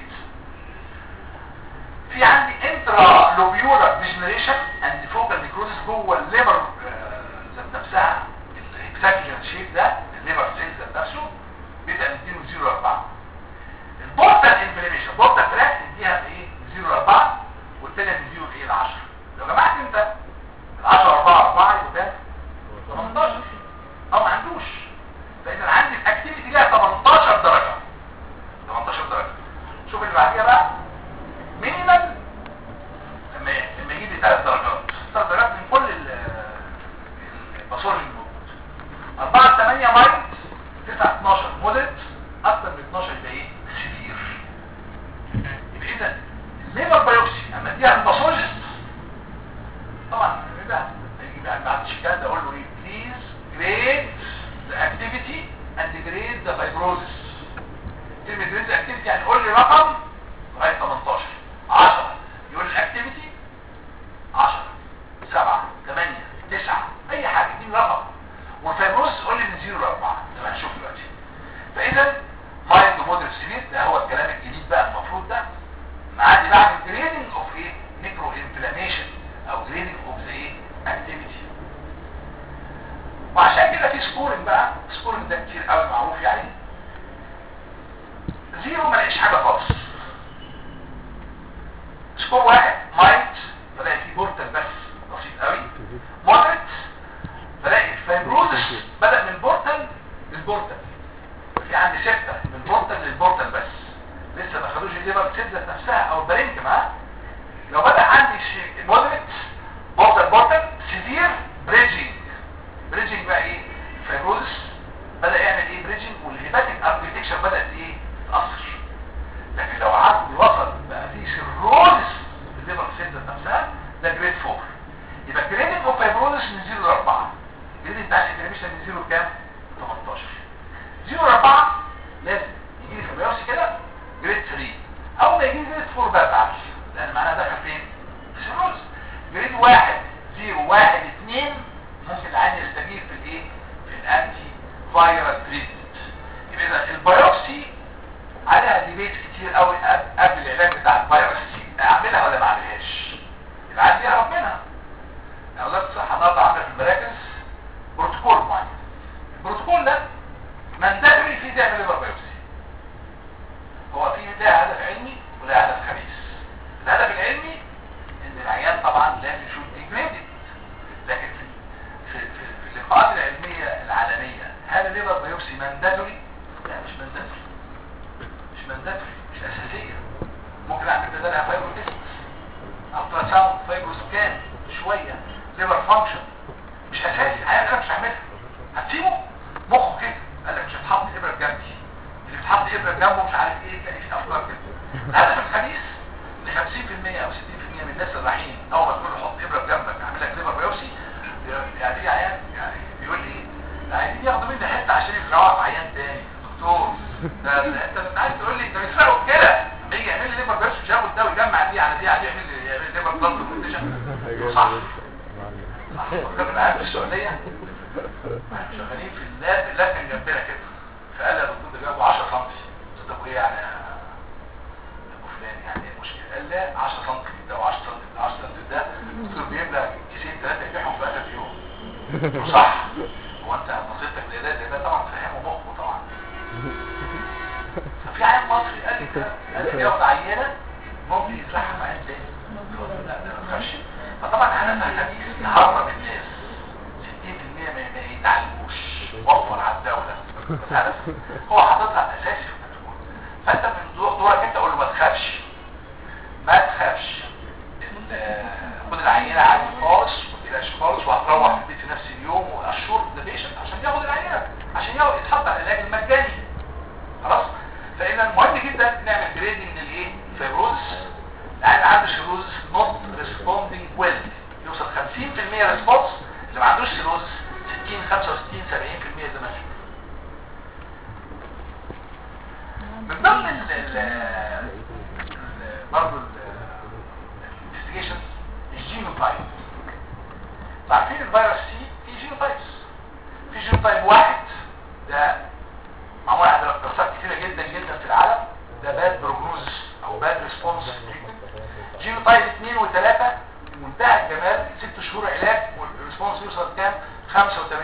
في عندي انترا لوبيولار ديجنريشن اند فوكال نيكروزس جوه الليبر آه، ذات نفسها الاكساكيجن شيب ده الليبر سيل ذات نفسه بيبدا نديله 0 ل 4 البورتال انفلاميشن بورتال تراك نديها بايه؟ من 0 ل 4 والثانيه نديله بايه ل 10 لو جمعت انت ال 10 4 4 يبقى ده 18 او ما عندوش لان انا عندي الاكتيفيتي ليها 18 درجه 18 درجه شوف اللي بعديها بقى مينيمال لما لما يجيب لي 3 درجات عندي مودريت بورتال بورتال سيفير بريدجنج بريدجنج بقى ايه فايبروزس بدا يعمل ايه بريدجنج والهيباتيك اركتكشر بدات ايه تاثر لكن لو عدد وصل بقى في سيروزس في الليفر سيلز نفسها ده جريد 4 يبقى الجريد اوف فايبروزس من 0 ل 4 الجريد بتاع الانفلاميشن من 0 لكام 18 0 ل 4 لازم يجي لي في البيوسي كده جريد 3 اول ما يجي لي جريد 4 بقى تعرف لان معناها دخل فين سيروز جريد 1 0 1 2 ممكن العين يستجيب في الايه في الانتي فايرال تريتمنت يبقى إذا البيوبسي عليها ديبيت كتير قوي قبل قبل العلاج بتاع الفيروس دي اعملها ولا ما اعملهاش العيان يهرب منها يعني وزاره الصحه النهارده عامله في المراكز بروتوكول معين البروتوكول ده مندبري فيه تعمل ليفر بايوبسي هو فيه ده هدف علمي وده هدف خبيث الهدف العلمي ان العيان طبعا لازم يشوف ديجريدد لكن في في في, في اللقاءات العلميه العالميه هل الليفر بايوبسي مندبري؟ لا مش مندبري مش مندبري مش اساسيه ممكن اعمل بدلها فايبرو تيست الترا ساوند فايبرو سكان شويه ليفر فانكشن مش اساسي الحقيقه انا مش هعملها هتسيبه مخه كده قال لك مش هتحط ابره جنبي اللي بتحط ابره جنبه مش عارف ايه تلاقي في افكار كده الهدف الخبيث ان 50% او 60% من الناس اللي رايحين اول ما تقول له حط ابره جنبك اعمل لك ليفر بايوبسي يعني في عيان يعني بيقول لي ايه ده عايزين ياخدوا مني حته عشان يزرعوها في عيان تاني دكتور ده ده انت مش عايز تقول لي انت بيسرقوا كده لما يجي يعمل لي ليفر بايوبسي مش هياخد ده ويجمع دي على دي على دي يعمل لي يعمل لي ليفر بلاد صح صح وكان العيان في السعوديه احنا شغالين في اللاب اللاب كان جنبنا كده فقال لي يا دكتور ده جابه 10 سم قلت له طب ايه يعني يا ابو فلان يعني ايه المشكله قال لا 10 سم ده 10 سم 10 سم ده الدكتور بيملى كيسين ثلاثه يبيعهم في اخر اليوم صح هو انت نصيبتك زي ده زي ده طبعا فهمه مخه طبعا ففي عيان مصري قال لي كده قال لي ياخد عينه ممكن يزرعها في عين تاني قلت له لا ده ما تخافش فطبعا هدفها خبيث يهرب الناس 60% ما ما يتعلموش وفر على الدولة بس هدف هو حاططها اساسي في البروتوكول فانت من دور- دورك انت قول له ما تخافش ما تخافش ال- خد العينة عادي خالص ما تقلقش خالص وهتروح في البيت في نفس اليوم واشور ذا بيشنت عشان ياخد العينة عشان ياخد يتحط على العلاج المجاني خلاص فاذا مهم جدا نعمل جريدنج من الايه فيبروز العيان عنده سيروز نوت ريسبوندينج ويل يوصل 50% ريسبونس اللي ما عندوش سيروز 60 65 70% زي ما شفنا من ضمن ال ال برضه الانفستيجيشن الجينوتايب عارفين الفيروس سي في جينوتايبس في جينوتايب واحد ده معمول على دراسات كتيرة جدا جدا في العالم ده باد بروجنوزس او باد ريسبونس جينوتايب 2 و3 منتهى الجمال ست شهور علاج والريسبونس يوصل كام 85%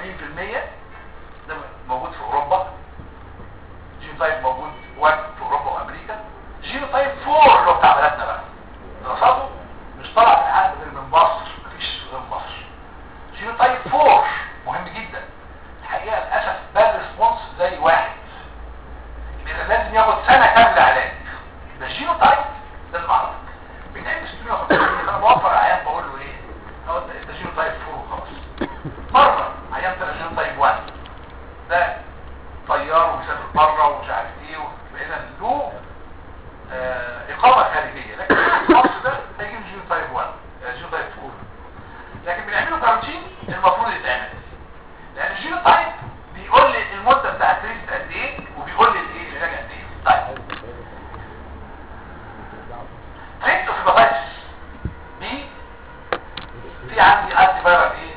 ده موجود في اوروبا جينوتايب موجود 1 في اوروبا وامريكا جينوتايب 4 اللي هو بتاع بلدنا بقى دراساته مش طالع من حد غير من مصر مفيش غير مصر جينوتايب 4 مهم جدا الحقيقه للاسف ده الريسبونس زي واحد يبقى لازم ياخد سنه كامله علاج يبقى الجينوتايب لازم اعرفك بنعمل 650 انا بوفر عيان بقول له ايه هو انت انت جينوتايب 4 وخلاص مره عيان طلع جينوتايب 1 ده طيار وبيسافر بره ومش عارف ايه يبقى اذا له آه، اقامه خارجيه لكن الشخص ده هيجي له جينوتايب 1 آه، جينوتايب 4 لكن بنعمله كاروتين المفروض يتعمل لان الجينوتايب بيقول لي المده بتاعت التريست قد ايه وبيقول لي الايه العلاج قد ايه طيب تريست في بابايتس بي في عندي انتي فيروس ايه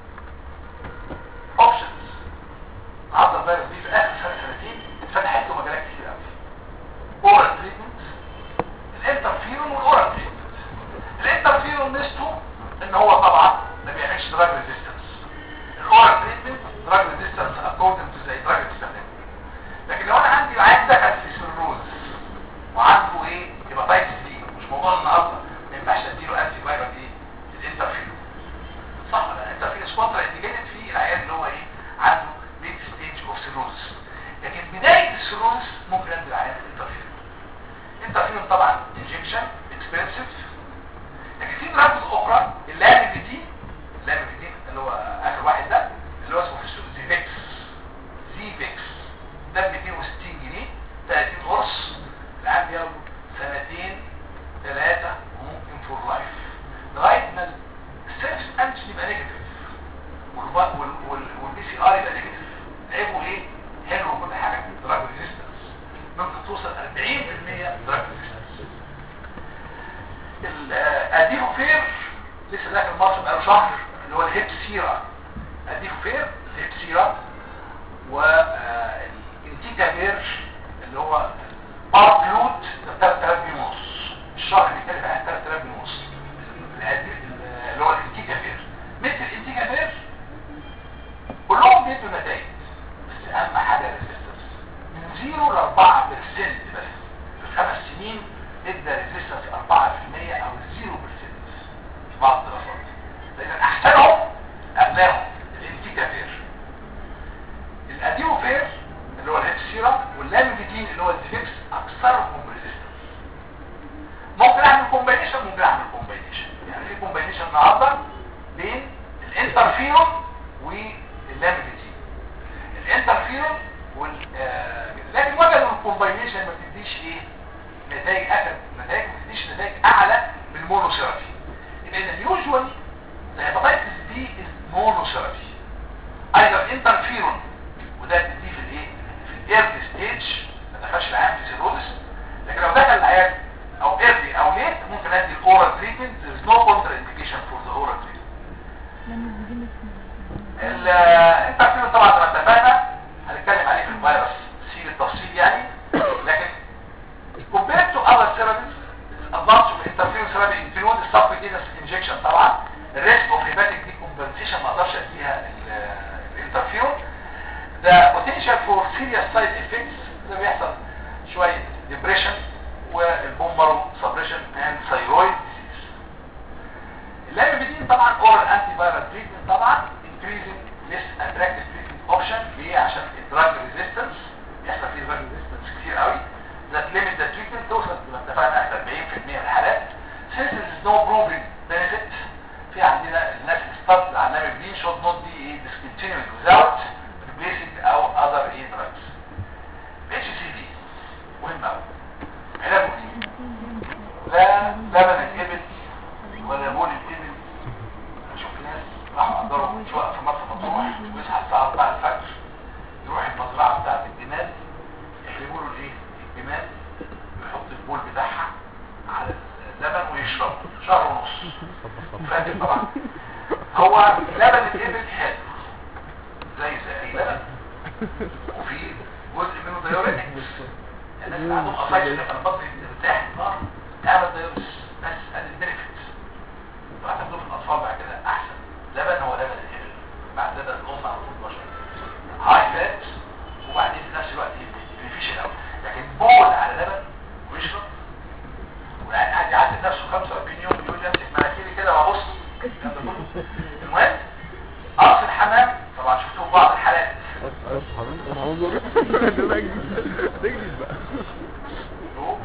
اوبشنز عضل الفيروس دي في اخر سنه سنتين اتفتحت له مجالات كتير قوي اورال تريتمنت الانترفيرون والاورال تريتمنت الانترفيرون ميزته ان هو طبعا ما بيعملش دراج ريزيستنس الاورال تريتمنت دراج ريزيستنس اكوردنج تو زي دراج بتستخدمه لكن لو انا عندي عيان دخل في سيروز وعنده ايه هيباتايتس دي مش موضوع النهارده ما ينفعش اديله انتي فايروس ايه الانترفيرون صح ولا الانترفيرون كونترا انديكيتد في العيان اللي هو ايه عنده ليت ستيج اوف سيروز لكن بدايه السيروز ممكن ادي العيان الانترفيرون الانترفيرون طبعا انجكشن اكسبنسيف لكن في دراج آه، اديله فير لسه داخل مصر بقاله شهر اللي هو الهيب سيرا اديله فير الهيب سيرا والانتيكا فير اللي هو بار بلوت ب 3000 جنيه ونص الشهر اللي كان عن 3000 جنيه ونص اللي هو الانتيكا فير مثل الانتيكا فير كلهم بيدوا نتائج بس اهم حاجه الريزيستنس من 0 ل 4% بس في خمس سنين ادى ريزيستنس 4% او 0% في بعض الدراسات لان احسنهم ابنائهم الانتيكافير الاديوفير اللي هو الهيب سيرم واللاميفيدين اللي هو الديفكس اكثرهم ريزيستنس ممكن اعمل كومبينيشن ممكن اعمل كومبينيشن يعني في كومبينيشن النهارده بين الانترفيرون واللاميفيدين الانترفيرون وال آه، لكن وجدوا الكومباينيشن ما بتديش ايه نتائج اكد نتائج ما بتديش نتائج اعلى من المونوثيرابي لان اليوجوال الهيباتايتس دي از مونوثيرابي ايضا انترفيرون وده بتديه في الايه في الايرلي ستيج ما دخلش العيان في سيروزس لكن لو دخل العيان او ايرلي او ليت ممكن ادي الاورال تريتمنت there is no contraindication for the oral treatment الانترفيرون طبعا زي ما اتفقنا هنتكلم عليه في الفيروس سي بالتفصيل يعني لكن compared to other therapies advanced of interferon therapy include subcutaneous injection طبعا الريسك اوف hepatic decompensation ما اقدرش اديها الانترفيرون the potential for serious side effects ده بيحصل شويه depression والبومبرو suppression and thyroid disease اللاميفيدين طبعا oral antiviral treatment طبعا increasing less attractive treatment option ليه عشان الدراج ريزيستنس بيحصل فيه دراج ريزيستنس كتير قوي that limit the treatment توصل زي ما اتفقنا ل 40% من الحالات since there is no proven benefit في عندنا الناس اللي ستارت على اللاميفيدين should not be eh, discontinued without replacing او other eh, drugs HCV مهم قوي علاجه ايه؟ لا لبن الابل ولا بول الابل اشوف ناس راحوا قدروا شقق في مرسى مطروح ويصحى الساعه 4 الفجر يروح المزرعه بتاعت الجمال يحلبوا له الايه؟ الجمال ويحط البول بتاعها على اللبن ويشرب شهر ونص فاكر طبعا هو لبن الابل حلو زي زي اي لبن وفي جزء منه دايوريتكس الناس اللي عندهم افايتس اللي كان البطن بترتاح اه اعمل دايوريتكس بس ادي البنفيت وهتاخدوه في الاطفال بعد كده احسن لبن هو لبن الابل بعد لبن الام على طول بشر هاي فات وبعدين في نفس الوقت بيفيش قوي لكن بول على لبن ويشرب وقاعد قاعد يعذب نفسه 45 يوم يقول لي امسك مناخيري كده وابص الكلام ده كله المهم قص الحمام طبعا شفتوه في بعض الحالات تجلد بقى له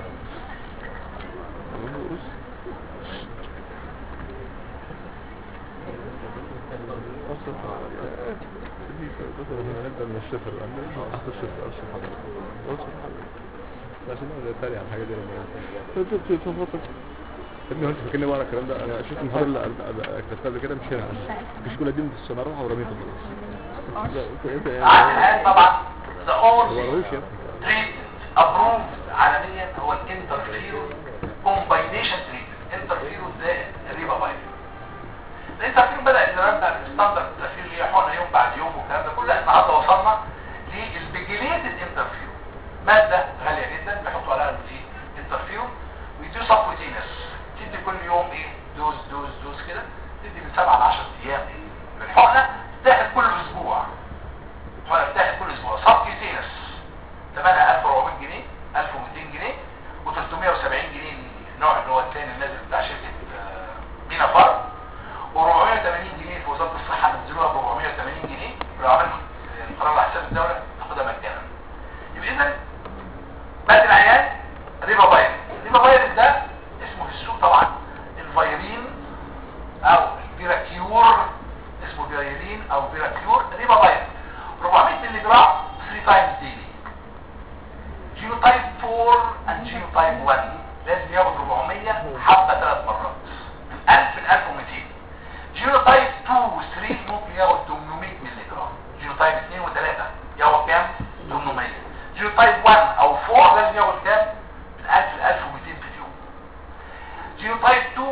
نبدأ من الشفر أحط الشفر أرشف حضرتك أرشف حضرتك عشان أنا تاني على الحاجة دي لما ابني هو انت فاكرني بقرا الكلام ده انا شفت المحاضره اللي كتبتها قبل كده مش هنا كشكوله دي من السنه اروح ورميها خلاص انت انت عن الآن طبعا the هو only رهيش يا treatment approved عالميا هو الانترفيرون combination treatment انترفيرون زائد الريبا الانترفيرون بدأ الزمان بتاع الستاندرد الانترفيرون اللي هي حقنه يوم بعد يوم والكلام ده كله النهارده وصلنا للبيجيليتد انترفيرون مادة غالية جدا بيحطوا عليها الايه انترفيرون ويديو سبكوتينس تدي كل يوم ايه دوز دوز دوز كده تدي من 7 ل 10 ايام من الحقنه تاخد كل اسبوع الحقنه بتاخد كل اسبوع سبكوتينس ثمنها 1400 جنيه 1200 جنيه و370 جنيه النوع اللي هو الثاني النازل بتاع شركه آه، مينا فارم و480 جنيه في وزاره الصحه نزلوها ب 480 جنيه ولو عملت آه، القرار على حساب الدوله تاخدها مجانا يبقى اذا بعد العيان ريبا فيروس ريبا فيروس ده اسمه في السوق طبعا الفيرين او البيراكيور اسمه بيرين او بيراكيور ريبا فيروس 400 مللي جرام 3 تايمز ديلي جينوتايب 4 and جينوتايب 1 لازم ياخد 400 حبه ثلاث مرات من 1000 ل 1200 جينوتايب 2 و 3 ممكن ياخد 800 مللي جرام جينوتايب 2 و 3 ياخد كام 800 جينوتايب 1 او 4 لازم ياخد كام من 1000 ل 1200 في اليوم جينوتايب 2 and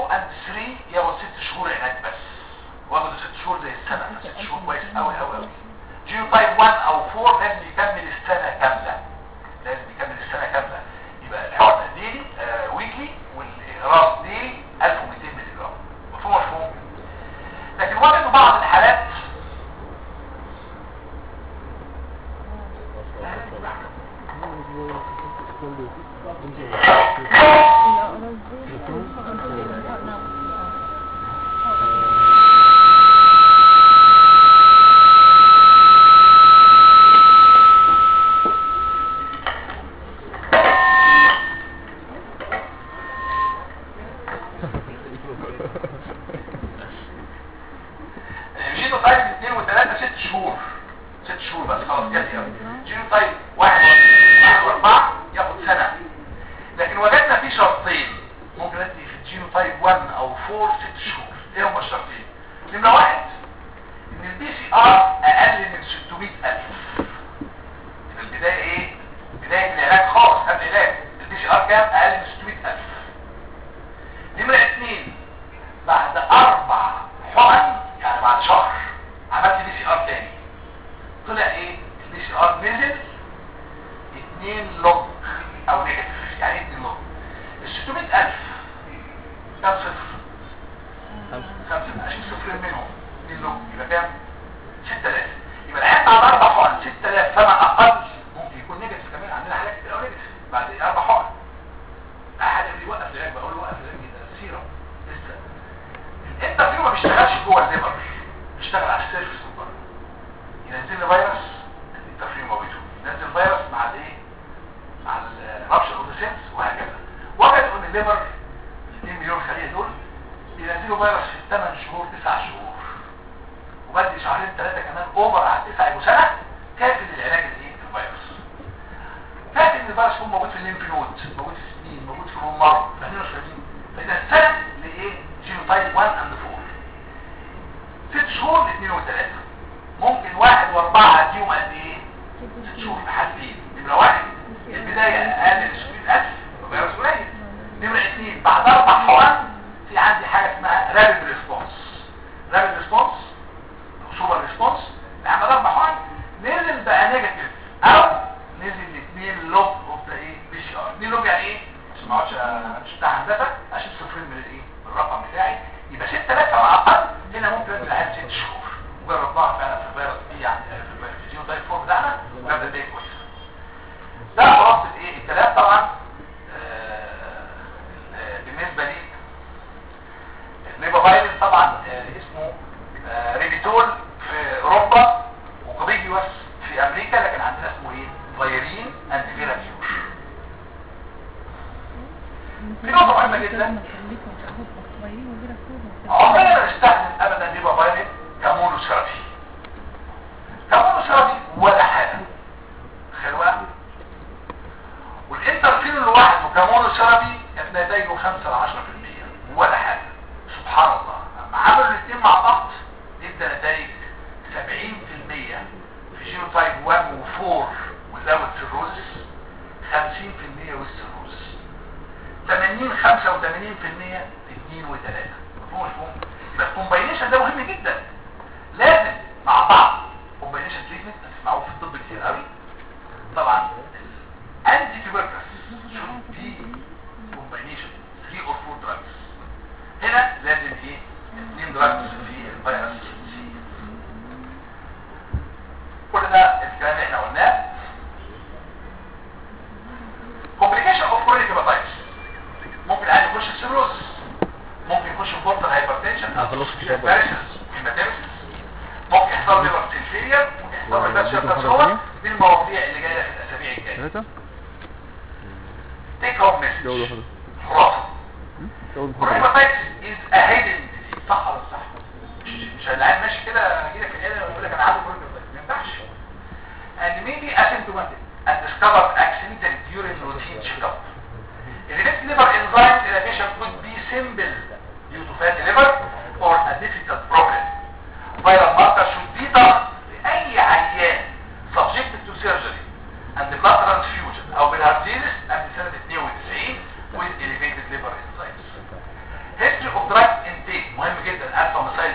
3 ياخد 6 شهور علاج بس واخد 6 شهور زي السنه 6 شهور كويس قوي قوي قوي جينو تايب 1 او 4 لازم يكمل السنه كامله لازم يكمل السنه كامله يبقى الحقنه ديلي آه ويكلي والاغراض ديلي 1200 مللي جرام مفهوم مفهوم لكن وجدوا بعض الحالات جينو تايب 2 و3 6 شهور 6 شهور بس خلاص جت قوي جينو تايب 1 1 و4 ياخد سنه لكن وجدنا فيه شرطين ممكن ادي في الجينو تايب 1 او 4 6 شهور ايه هما الشرطين نمره واحد ان البي سي ار اقل من 600000 يبقى البدايه ايه بدايه العلاج خالص قبل العلاج البي سي ار كام اقل من 600000 نمره اثنين بعد اربع حقن يعني بعد شهر عملت بي سي ار تاني طلع ايه البي سي ار نزل 2 لوج او نيجاتيف يعني ايه 2 لوج ال 600000 كام صفر؟ خمسة اشيل صفرين منهم 2 لوج يبقى كام؟ 6000 يبقى العيان بعد اربع حقن 6000 فما اقل ممكن يكون نيجاتيف كمان عندنا حالات كتير قوي نيجاتيف بعد اربع حقن احد يقول لي وقف العلاج بقول له وقف العلاج ده سيرم لسه الانترفيو ما بيشتغلش جوه الليفر بيشتغل على السيرفس من بره ينزل لي فيروس الانترفيو موجوده ينزل فيروس مع الايه مع الرابشر اوف سيلز وهكذا وجدوا ان الليفر ال 2 مليون خليه دول بينزلوا فيروس في 8 شهور 9 شهور وبدي شهرين ثلاثه كمان اوفر على 9 يبقوا سنه كافي للعلاج الايه الفيروس كافي ان الفيروس يكون موجود في الليمف نود موجود في السنين موجود في الرمار فاهمين ولا مش فاهمين فاذا السنه لايه جينوتايب 1 اند 4 ست شهور لاثنين وثلاثة ممكن واحد واربعة اديهم قد ايه ست شهور بحالتين نمرة واحد البداية اقل من 60000 فيروس قليل نمرة اثنين بعد اربع حقن في عندي حاجة اسمها رابid ريسبونس رابid ريسبونس او سوبر ريسبونس عمل اربع حقن نزل بقى نيجاتيف او نزل لاثنين لوب اوف ذا ايه بي سي ار اثنين لوب يعني ايه عشان ما اقعدش مش بتاع هندسه اشيل صفرين من الايه من الرقم بتاعي يبقى 6000 مع اقل هنا ممكن انزل لحد 6 شهور وجربناها فعلا في الفيروس دي يعني في الفيزيو تايب 4 بتاعنا وجاب نتائج كويسه ده خلاص الايه الكلام طبعا آه، آه، بالنسبه لي النيبافايلين طبعا آه، اسمه آه، ريبيتول في اوروبا وكوبيجيوس في امريكا لكن عندنا اسمه ايه فايرين اند فيرافيور في نقطه مهمه جدا عمرنا ما نستخدم ابدا نيبافايلين كمونوثيرابي كمونوثيرابي ولا حاجه تخيلوا بقى والانترفيرون لوحده كمونوثيرابي كانت نتائجه 5 ل 10% ولا حاجه سبحان الله لما عملوا الاثنين مع بعض ادى نتائج 70% في جينوتايب 1 و4 وزاوت سيروزس 50% والسيروز 80 85% 2 و3 مفهوم مفهوم يبقى الكومباينيشن ده مهم جدا لازم مع بعض كومباينيشن تريتمنت هتسمعوه في الطب كتير قوي طبعا انتي تيوبركلس should be combination 3 or 4 drugs هنا لازم ايه اثنين دراجز في الفيروس سي كل ده الكلام اللي احنا قلناه complication of chronic hepatitis ممكن عادي يخش في سيروز ممكن يخش في بورتال هايبرتنشن او خلاص في كده بقى. باريسس هيماتيمسيس ممكن يحصل ليفر سيلفيريا ممكن يحصل وعلى ليفر ذكر كارسينوما حضرتك دي المواضيع اللي جايه في الاسابيع الجايه ثلاثة تيك هوم جولة مسج حضرتك خلاصه جولة chronic حضرتك hepatitis is a hidden disease صح ولا مش صح مش مش العيال ماشي كده يجي لك العياده ويقول لك انا عندي chronic hepatitis ما ينفعش and maybe asymptomatic and discovered accidentally during routine checkup Irritated liver enzyme elevation could be simple due to fatty liver or a difficult problem. Viral marker should be done لأي عيان subjected to surgery and blood transfusion أو بالهارتيزس قبل سنة 92 with elevated liver enzymes. History of drug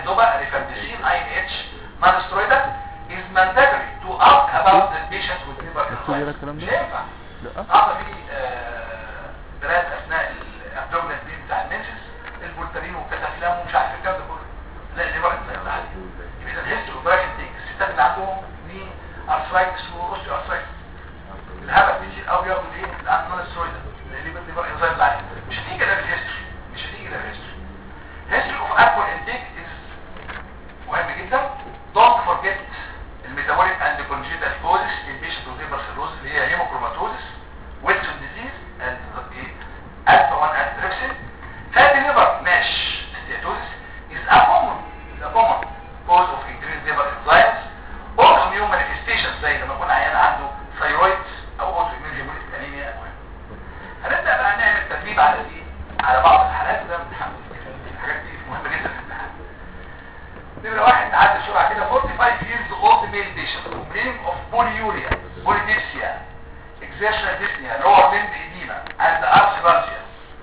دوبا ريفامبيسين اي ان اتش نون سترويدال is mandatory to ask about the patient with liver مكتوب هنا الكلام مش ده؟ هينفع لا عطى في آه، بنات اثناء الابدومينال بين بتاع المنسس البولترين والكتافلام ومش عارف الكلام ده كله لا الليفر انت عادي يبقى الهيستوري اوبراكن تيك الستات اللي عندهم ني ارثرايتس واوستيو ارثرايتس الهبل كتير قوي بياخد ايه الانتون سترويد اللي الليفر انزايم العادي مش هتيجي كده في الهيستوري مش هتيجي كده في الهيستوري history of alcohol intake is مهم جدا don't forget الميتابوليك and congenital causes in patient with liver cirrhosis اللي هي hemochromatosis Wilson disease and alpha 1 antitrypsin fatty liver MASH steatosis is a common is a common cause of increased liver enzymes autoimmune manifestations زي لما يكون عيان عنده thyroid او autoimmune hemolytic anemia مهم هنبدا بقى نعمل تدريب على ايه على بعض الحالات وده امتحان الحاجات دي مهمه جدا في الامتحان نمرة واحد نعدي بسرعة كده 45 years old male patient complaining of polyuria, polydipsia, exertional dyspnea, lower limb edema, and arthrialgia.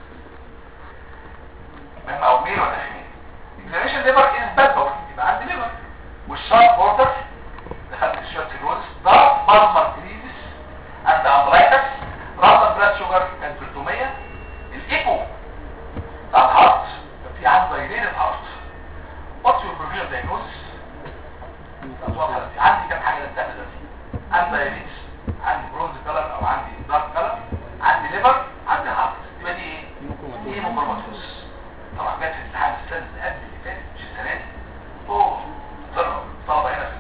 مهم او ميل ولا فيميل؟ examination liver is bad bowel يبقى عندي liver والشارب بوردر دخلت الشارب سيروز dark pulmonary crisis and arthritis random blood sugar كان 300 الايكو بتاع الهارت في عنده dilated heart What's your provisional diagnosis? عندي كم حاجة للتهدى دلوقتي عندي diabetes عندي برونز كلر او عندي دارك كلر عندي ليفر عندي هارت يبقى دي ايه؟ دي هيموكروماتوس طبعا جت في امتحان السنة اللي قبل اللي فاتت مش السنة دي اوه طلعوا طلبة هنا في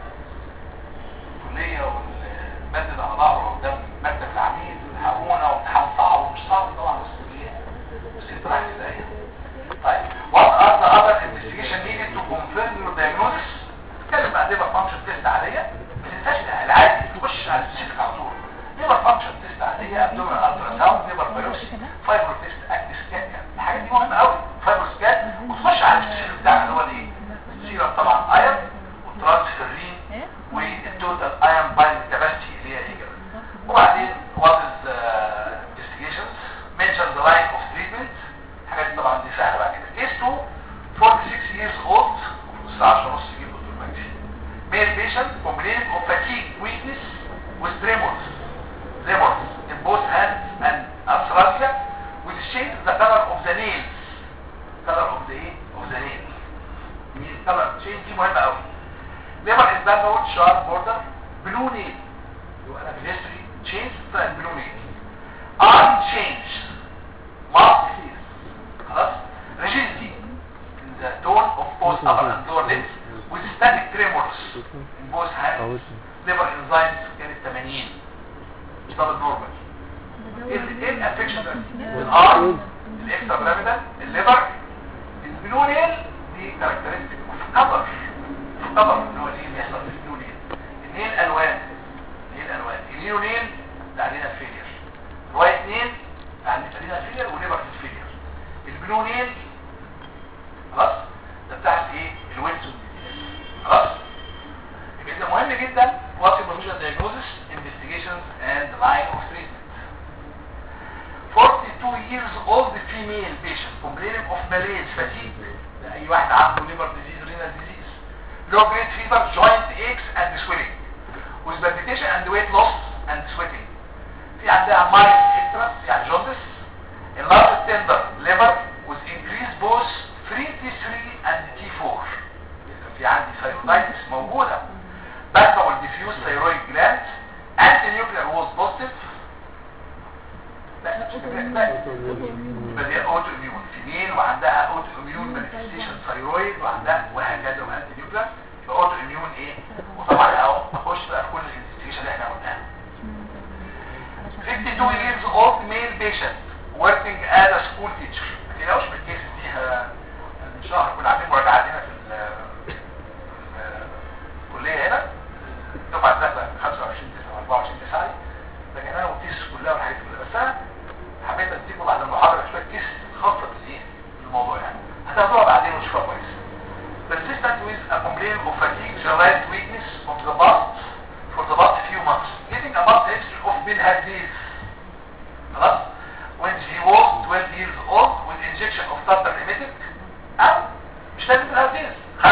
الكلية والمادة على ظهره قدام مكتب العميد والحقونا وامتحان صعب ومش صعب طبعا بس ايه بس انت رايح ازاي طيب what are the other investigation needed to confirm your diagnosis اتكلم بقى ليفر فانكشن تيست عاديه ما تنساش العادي تخش على السبيسيفيك على طول ليفر فانكشن تيست عاديه ابدومينال الترا ساوند ليفر بايوبسي فايبرو تيست اكتس سكان الحاجات دي مهمه قوي فايبرو سكان وتخش على السبيسيفيك بتاعنا اللي هو الايه السيرم طبعا ايرون والترانسفيرين والتوتال ايرون بايند كاباسيتي اللي هي ايه كده وبعدين what is the investigations mention the line of treatment الحاجات دي طبعا دي سهله بعد كده is to 46 years old الساعه 10 ونص يجيب دكتور مجدي male patient complaining of fatigue weakness with tremors tremors in both hands and arthritis with change the color of the nails color of the ايه of the nail mean color change دي مهمه قوي liver is backward sharp border blue nail يبقى انا في الهيستوري change طلعت blue nail eye change mark disease خلاص rigidity in the tone of both upper and lower limbs with static tremors in both hands liver enzymes كانت 80 مش طب النورمال ايه ال- ايه الافكشن ده الار الاكسترا بيراميدال الليفر البلونيل دي كاركترستيك قدر قدر اللي هو ايه اللي بيحصل في البلونيل النيل الوان نيل الوان النيونيل ده علينا الفيلير رواية اثنين علينا الفيلير وليفر الفيلير البلو نيل خلاص ده بتاع ايه الويلسون disease. خلاص يبقى ده مهم جدا what's your provisional diagnosis investigations and line of treatment 42 years old female patient complaining of malaise fatigue ده اي واحد عنده liver disease renal disease low grade fever joint aches and swelling with palpitation and weight loss and sweating في عندها mild interest يعني jaundice enlarged tender liver with increased both free T3 and T4 إذا في عندي thyroiditis موجودة palpable diffuse thyroid gland anti-nuclear was positive لا مش كده لا يبقى دي اوتو اميون فيميل وعندها اوتو اميون مانيفستيشن ثايرويد وعندها وهكذا وانتي نيوكلير يبقى اوتو اميون ايه وطبعا اهو اخش بقى في كل الانفستيجيشن اللي احنا قلناها 52 years old male patient working as a school teacher ما تقلقوش من الكيسز دي ه- ان شاء الله كنا عاملين مراجعات هنا في ال- في الكليه هنا الدفعه الداخله 25 9 24 9 لكن انا والكيسز كلها والحاجات دي كلها بس انا حبيت اديكم بعد المحاضره شويه كيسز خاصه بالايه بالموضوع يعني هتاخدوها بعدين ونشوفها كويس persistent with a complaint of fatigue generalized weakness of the past for the past few months getting a past history of bilharzia خلاص when he was 12 years old with injection of tartar emetic او مش لازم بالهرزيز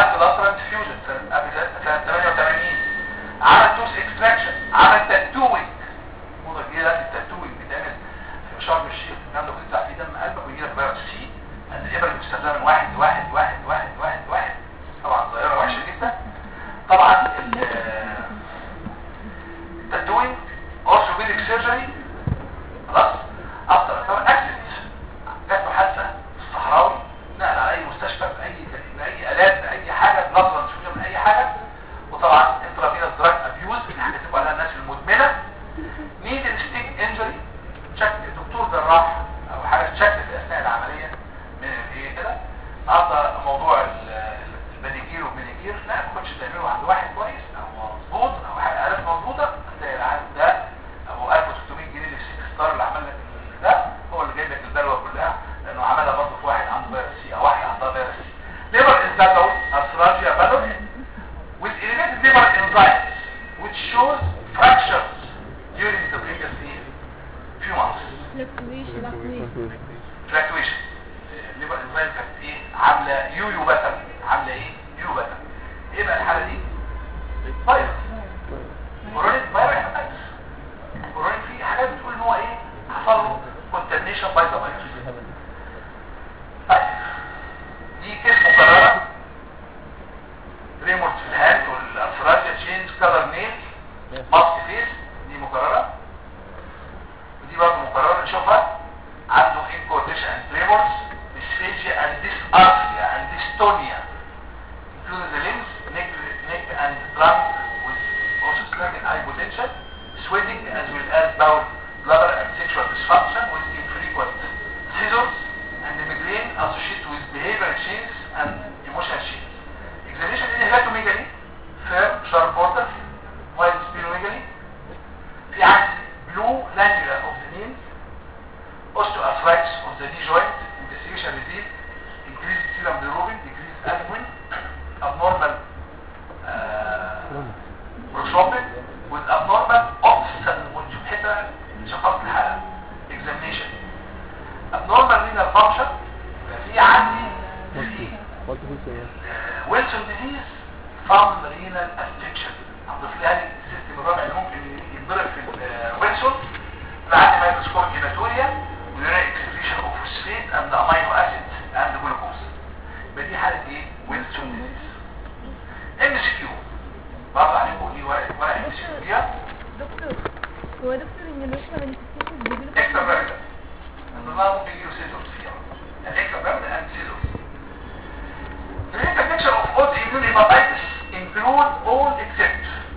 تاخدش تعمله عند واحد كويس او مظبوط او حالات مظبوطه هتلاقي العيان ده ابو 1600 جنيه اللي في سيك ستار اللي عمل لك ده هو اللي جايب لك البلوه كلها لانه عملها برضه في واحد عنده فيروس سي او واحد عندها فيروس سي liver instability astragia pallor with elevated liver enzymes which shows fractures during the pregnancy few months fluctuation الليفر انزايم كانت ايه عامله يويو باتر عامله ايه يويو باتر ايه بقى الحاله دي فيروس كورونيك فيروس هيباتايتس كورونيك في حاجات بتقول ان هو ايه حصل له كونتامينيشن باي ذا فيروس طيب دي كيس مكرره ريمورت في الهاند والافراجيا تشينج كلر نيل ماسك فيس دي مكرره ودي برضه مكرره نشوفها عنده incoordination and tremors, dysphagia and dysarthria and dystonia, including the limbs, neck, neck and trunk with also stomach hypotension, sweating as well as bowel, bladder and sexual dysfunction with infrequent seizures and the migraine associated with behavioral changes and emotional changes. Examination in hepatomegaly, firm, sharp border, mild splenomegaly, في عندي blue glandular of the nails osteoarthritis of the knee joint, investigation revealed increased serum bilirubin, decreased albumin, abnormal uh, prothrombin with abnormal optical والجبهة شخص الحالة examination abnormal renal function في عندي في ويلسون ديزيز from renal affection هنضيف لها لي السيستم الرابع اللي ممكن يتضرب في الويلسون بعد ما يذكر هيماتوريا ويوريك اكسكريشن اوف فوسفيت اند امينو اسيد اند جلوكوز يبقى دي حاله ايه ويلسون ديزيز ام اس كيو برضه عليكم دي ورقه ورقه ام اس كيو فيها دكتور هو دكتور النيوروشنال مانيفستيشن بيجيله اكسترا بيردا من ضمنها ممكن يجيله سيزورز فيها الاكسترا بيردا اند سيزورز The picture of autoimmune hepatitis include all except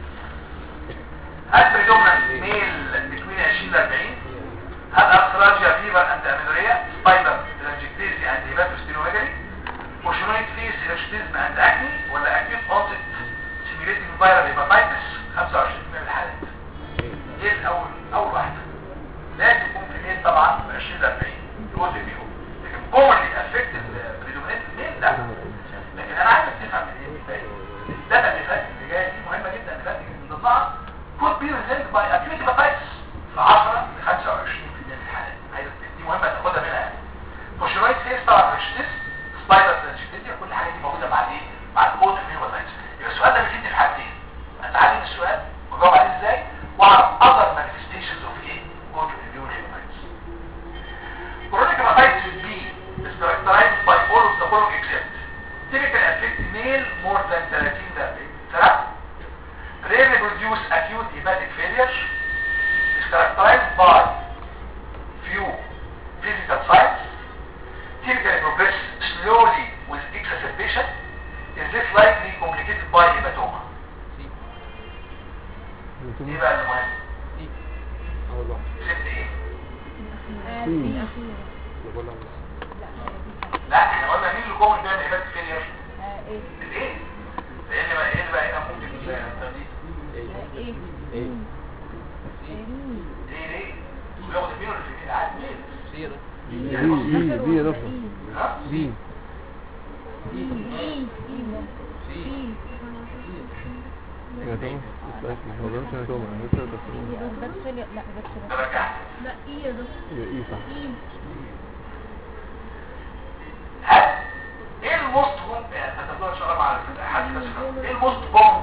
هل predominant male between 20 ل 40 هل arthralia fever and amenorrhea spider laryngitis and hepatosplenomegaly Oceanoid face hirsutism and acne ولا acute onset simulating viral hepatitis 25% من الحالات ايه الاول اول واحده لازم يكون في ميل طبعا ب 20 ل 40 جزء فيهم لكن commonly affected predominant male لا لكن انا عايزك تفهم من ايه ازاي الداتا اللي فاتت اللي جايه دي مهمه جدا اللي فاتت من ضمنها could be resulted by acute hepatitis في 10 ل 25% من الحالات عايز دي مهمه تاخدها منها يعني كوشنويد فيس طبعا ريشتس سبايدر سنجيتيزيا كل حاجه دي موجوده مع الايه مع الاوتو هيباتايتس يبقى السؤال ده بيفيدني في حاجتين اتعلم السؤال واجاوب عليه ازاي واعرف other manifestations of ايه اوتو immune hepatitis chronic hepatitis B is characterized by all of the following except typically affect male more than 30 to 40 سنة rarely produce acute hepatic failure is characterized by few physical signs typically progress slowly with exacerbation is this likely complicated by hematoma ايه بقى المهم اول واحد ست ايه في اخيرا اللي بقول لك لا احنا قلنا مين اللي كومن بيعمل hepatic failure ايه الايه لان بقى ايه بقى هنا ممكن ايه ايه ايه ليه ليه وياخد المين ولا الفيمين عادي ليه دي دي دي يا دكتور ها دي هيماتوما متأكد هو ده مش هيماتوما هي بس دكتور لا بس رجعت لا ايه يا دكتور هي ايه صح ايه هل ايه الموست بوم يعني هتبقى ان شاء الله مع حد بس ايه الموست بوم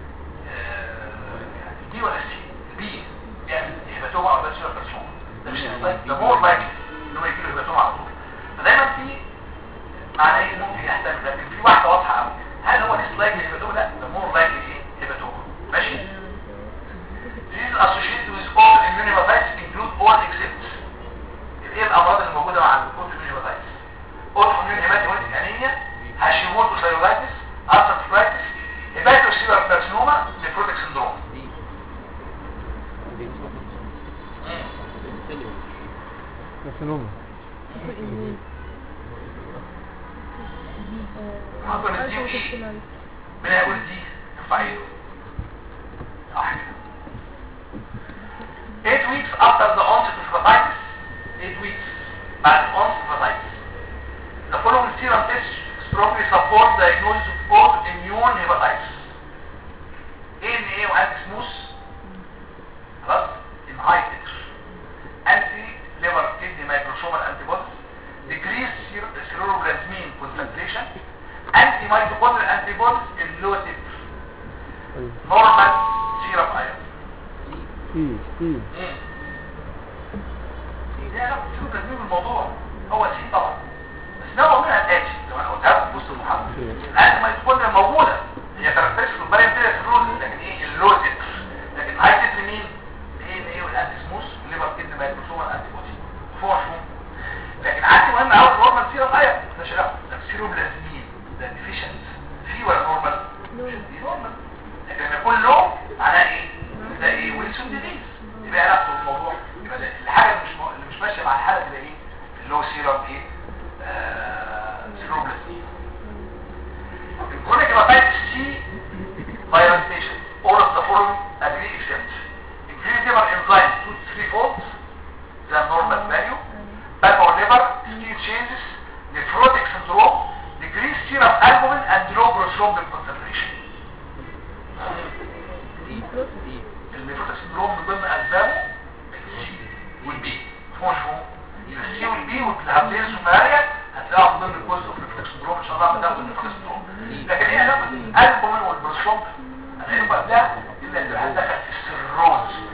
بي ولا سي بي يعني هيباتوما او باسيلر كارسوما ده مش ده مور لايكلي ان هو يجيله هيباتوما على طول فدايما في معنى ايه ممكن يحتمل لكن في واحده واضحه قوي هل هو ليس لايكلي هيباتوما لا ده مور لايكلي ايه هيباتوما ماشي These associated with all immune hepatitis include all except ايه الامراض اللي موجوده مع الاوتوميون هيباتايتس اوتوميون هيباتيك انيميا هاشيموتو ثايرويدايتس ارثرايتس هيباتوسيلر كارسينوما نيفروتيك سندروم كارسينوما ممكن نديهم ايه مين هيقول دي ارفع ايده صح كده 8 weeks after the onset of hepatitis 8 weeks بعد onset of hepatitis the following serum tests strongly support diagnosis of autoimmune hepatitis ANA وانتي سموث خلاص in high titers anti liver kidney microsomal antibodies decrease ser- ceruloplasmin concentration anti mitochondrial antibodies in low titers ايوه normal serum iron سي سي ده علاقة شوف تنزيل الموضوع هو سي طبعا بس نوع منها الاتي لو انا قلتها لكم في وسط المحاضرة الان ما تكون موجودة هي كاركترستيك في البايم كده في الرول لكن ايه اللو تتر لكن هاي تتر مين؟ ايه ايه والانتي سموث والليفر كدني مايكروسوم الانتي بودي فوق مفهوم لكن عندي مهم قوي نورمال سيرم ايرون ده شغال ده سيروبلازمين ده ديفيشنت في ولا نورمال؟ دي نورمال لكن لما يكون لو معناه ايه؟ ده ايه؟ ويلسون ديزيز يبقى علاقته بالموضوع يبقى ده الحاجه اللي مش م- اللي مش ماشيه مع الحاله تبقى ايه؟ اللي هو سيرم ايه؟ آه سيروبلازمين الكرونيك هيباتايتس سي virus patient all of the following agree except increase liver enzyme to three folds than normal value palmar liver skin changes nephrotic syndrome decrease serum albumin and low prothrombin concentration النيفروتيك سندروم من ضمن اسبابه السي والبي مفهومش مفهوم السي والبي والهابلين السوماريا هتلاقيها من ضمن الجزء في النيفروتيك سندروم ان شاء الله بتاخد النيفروتيك سندروم لكن ايه علاقه الالبومين والبروسوم انا يبقى ده الا اللي هتدخل في السيروز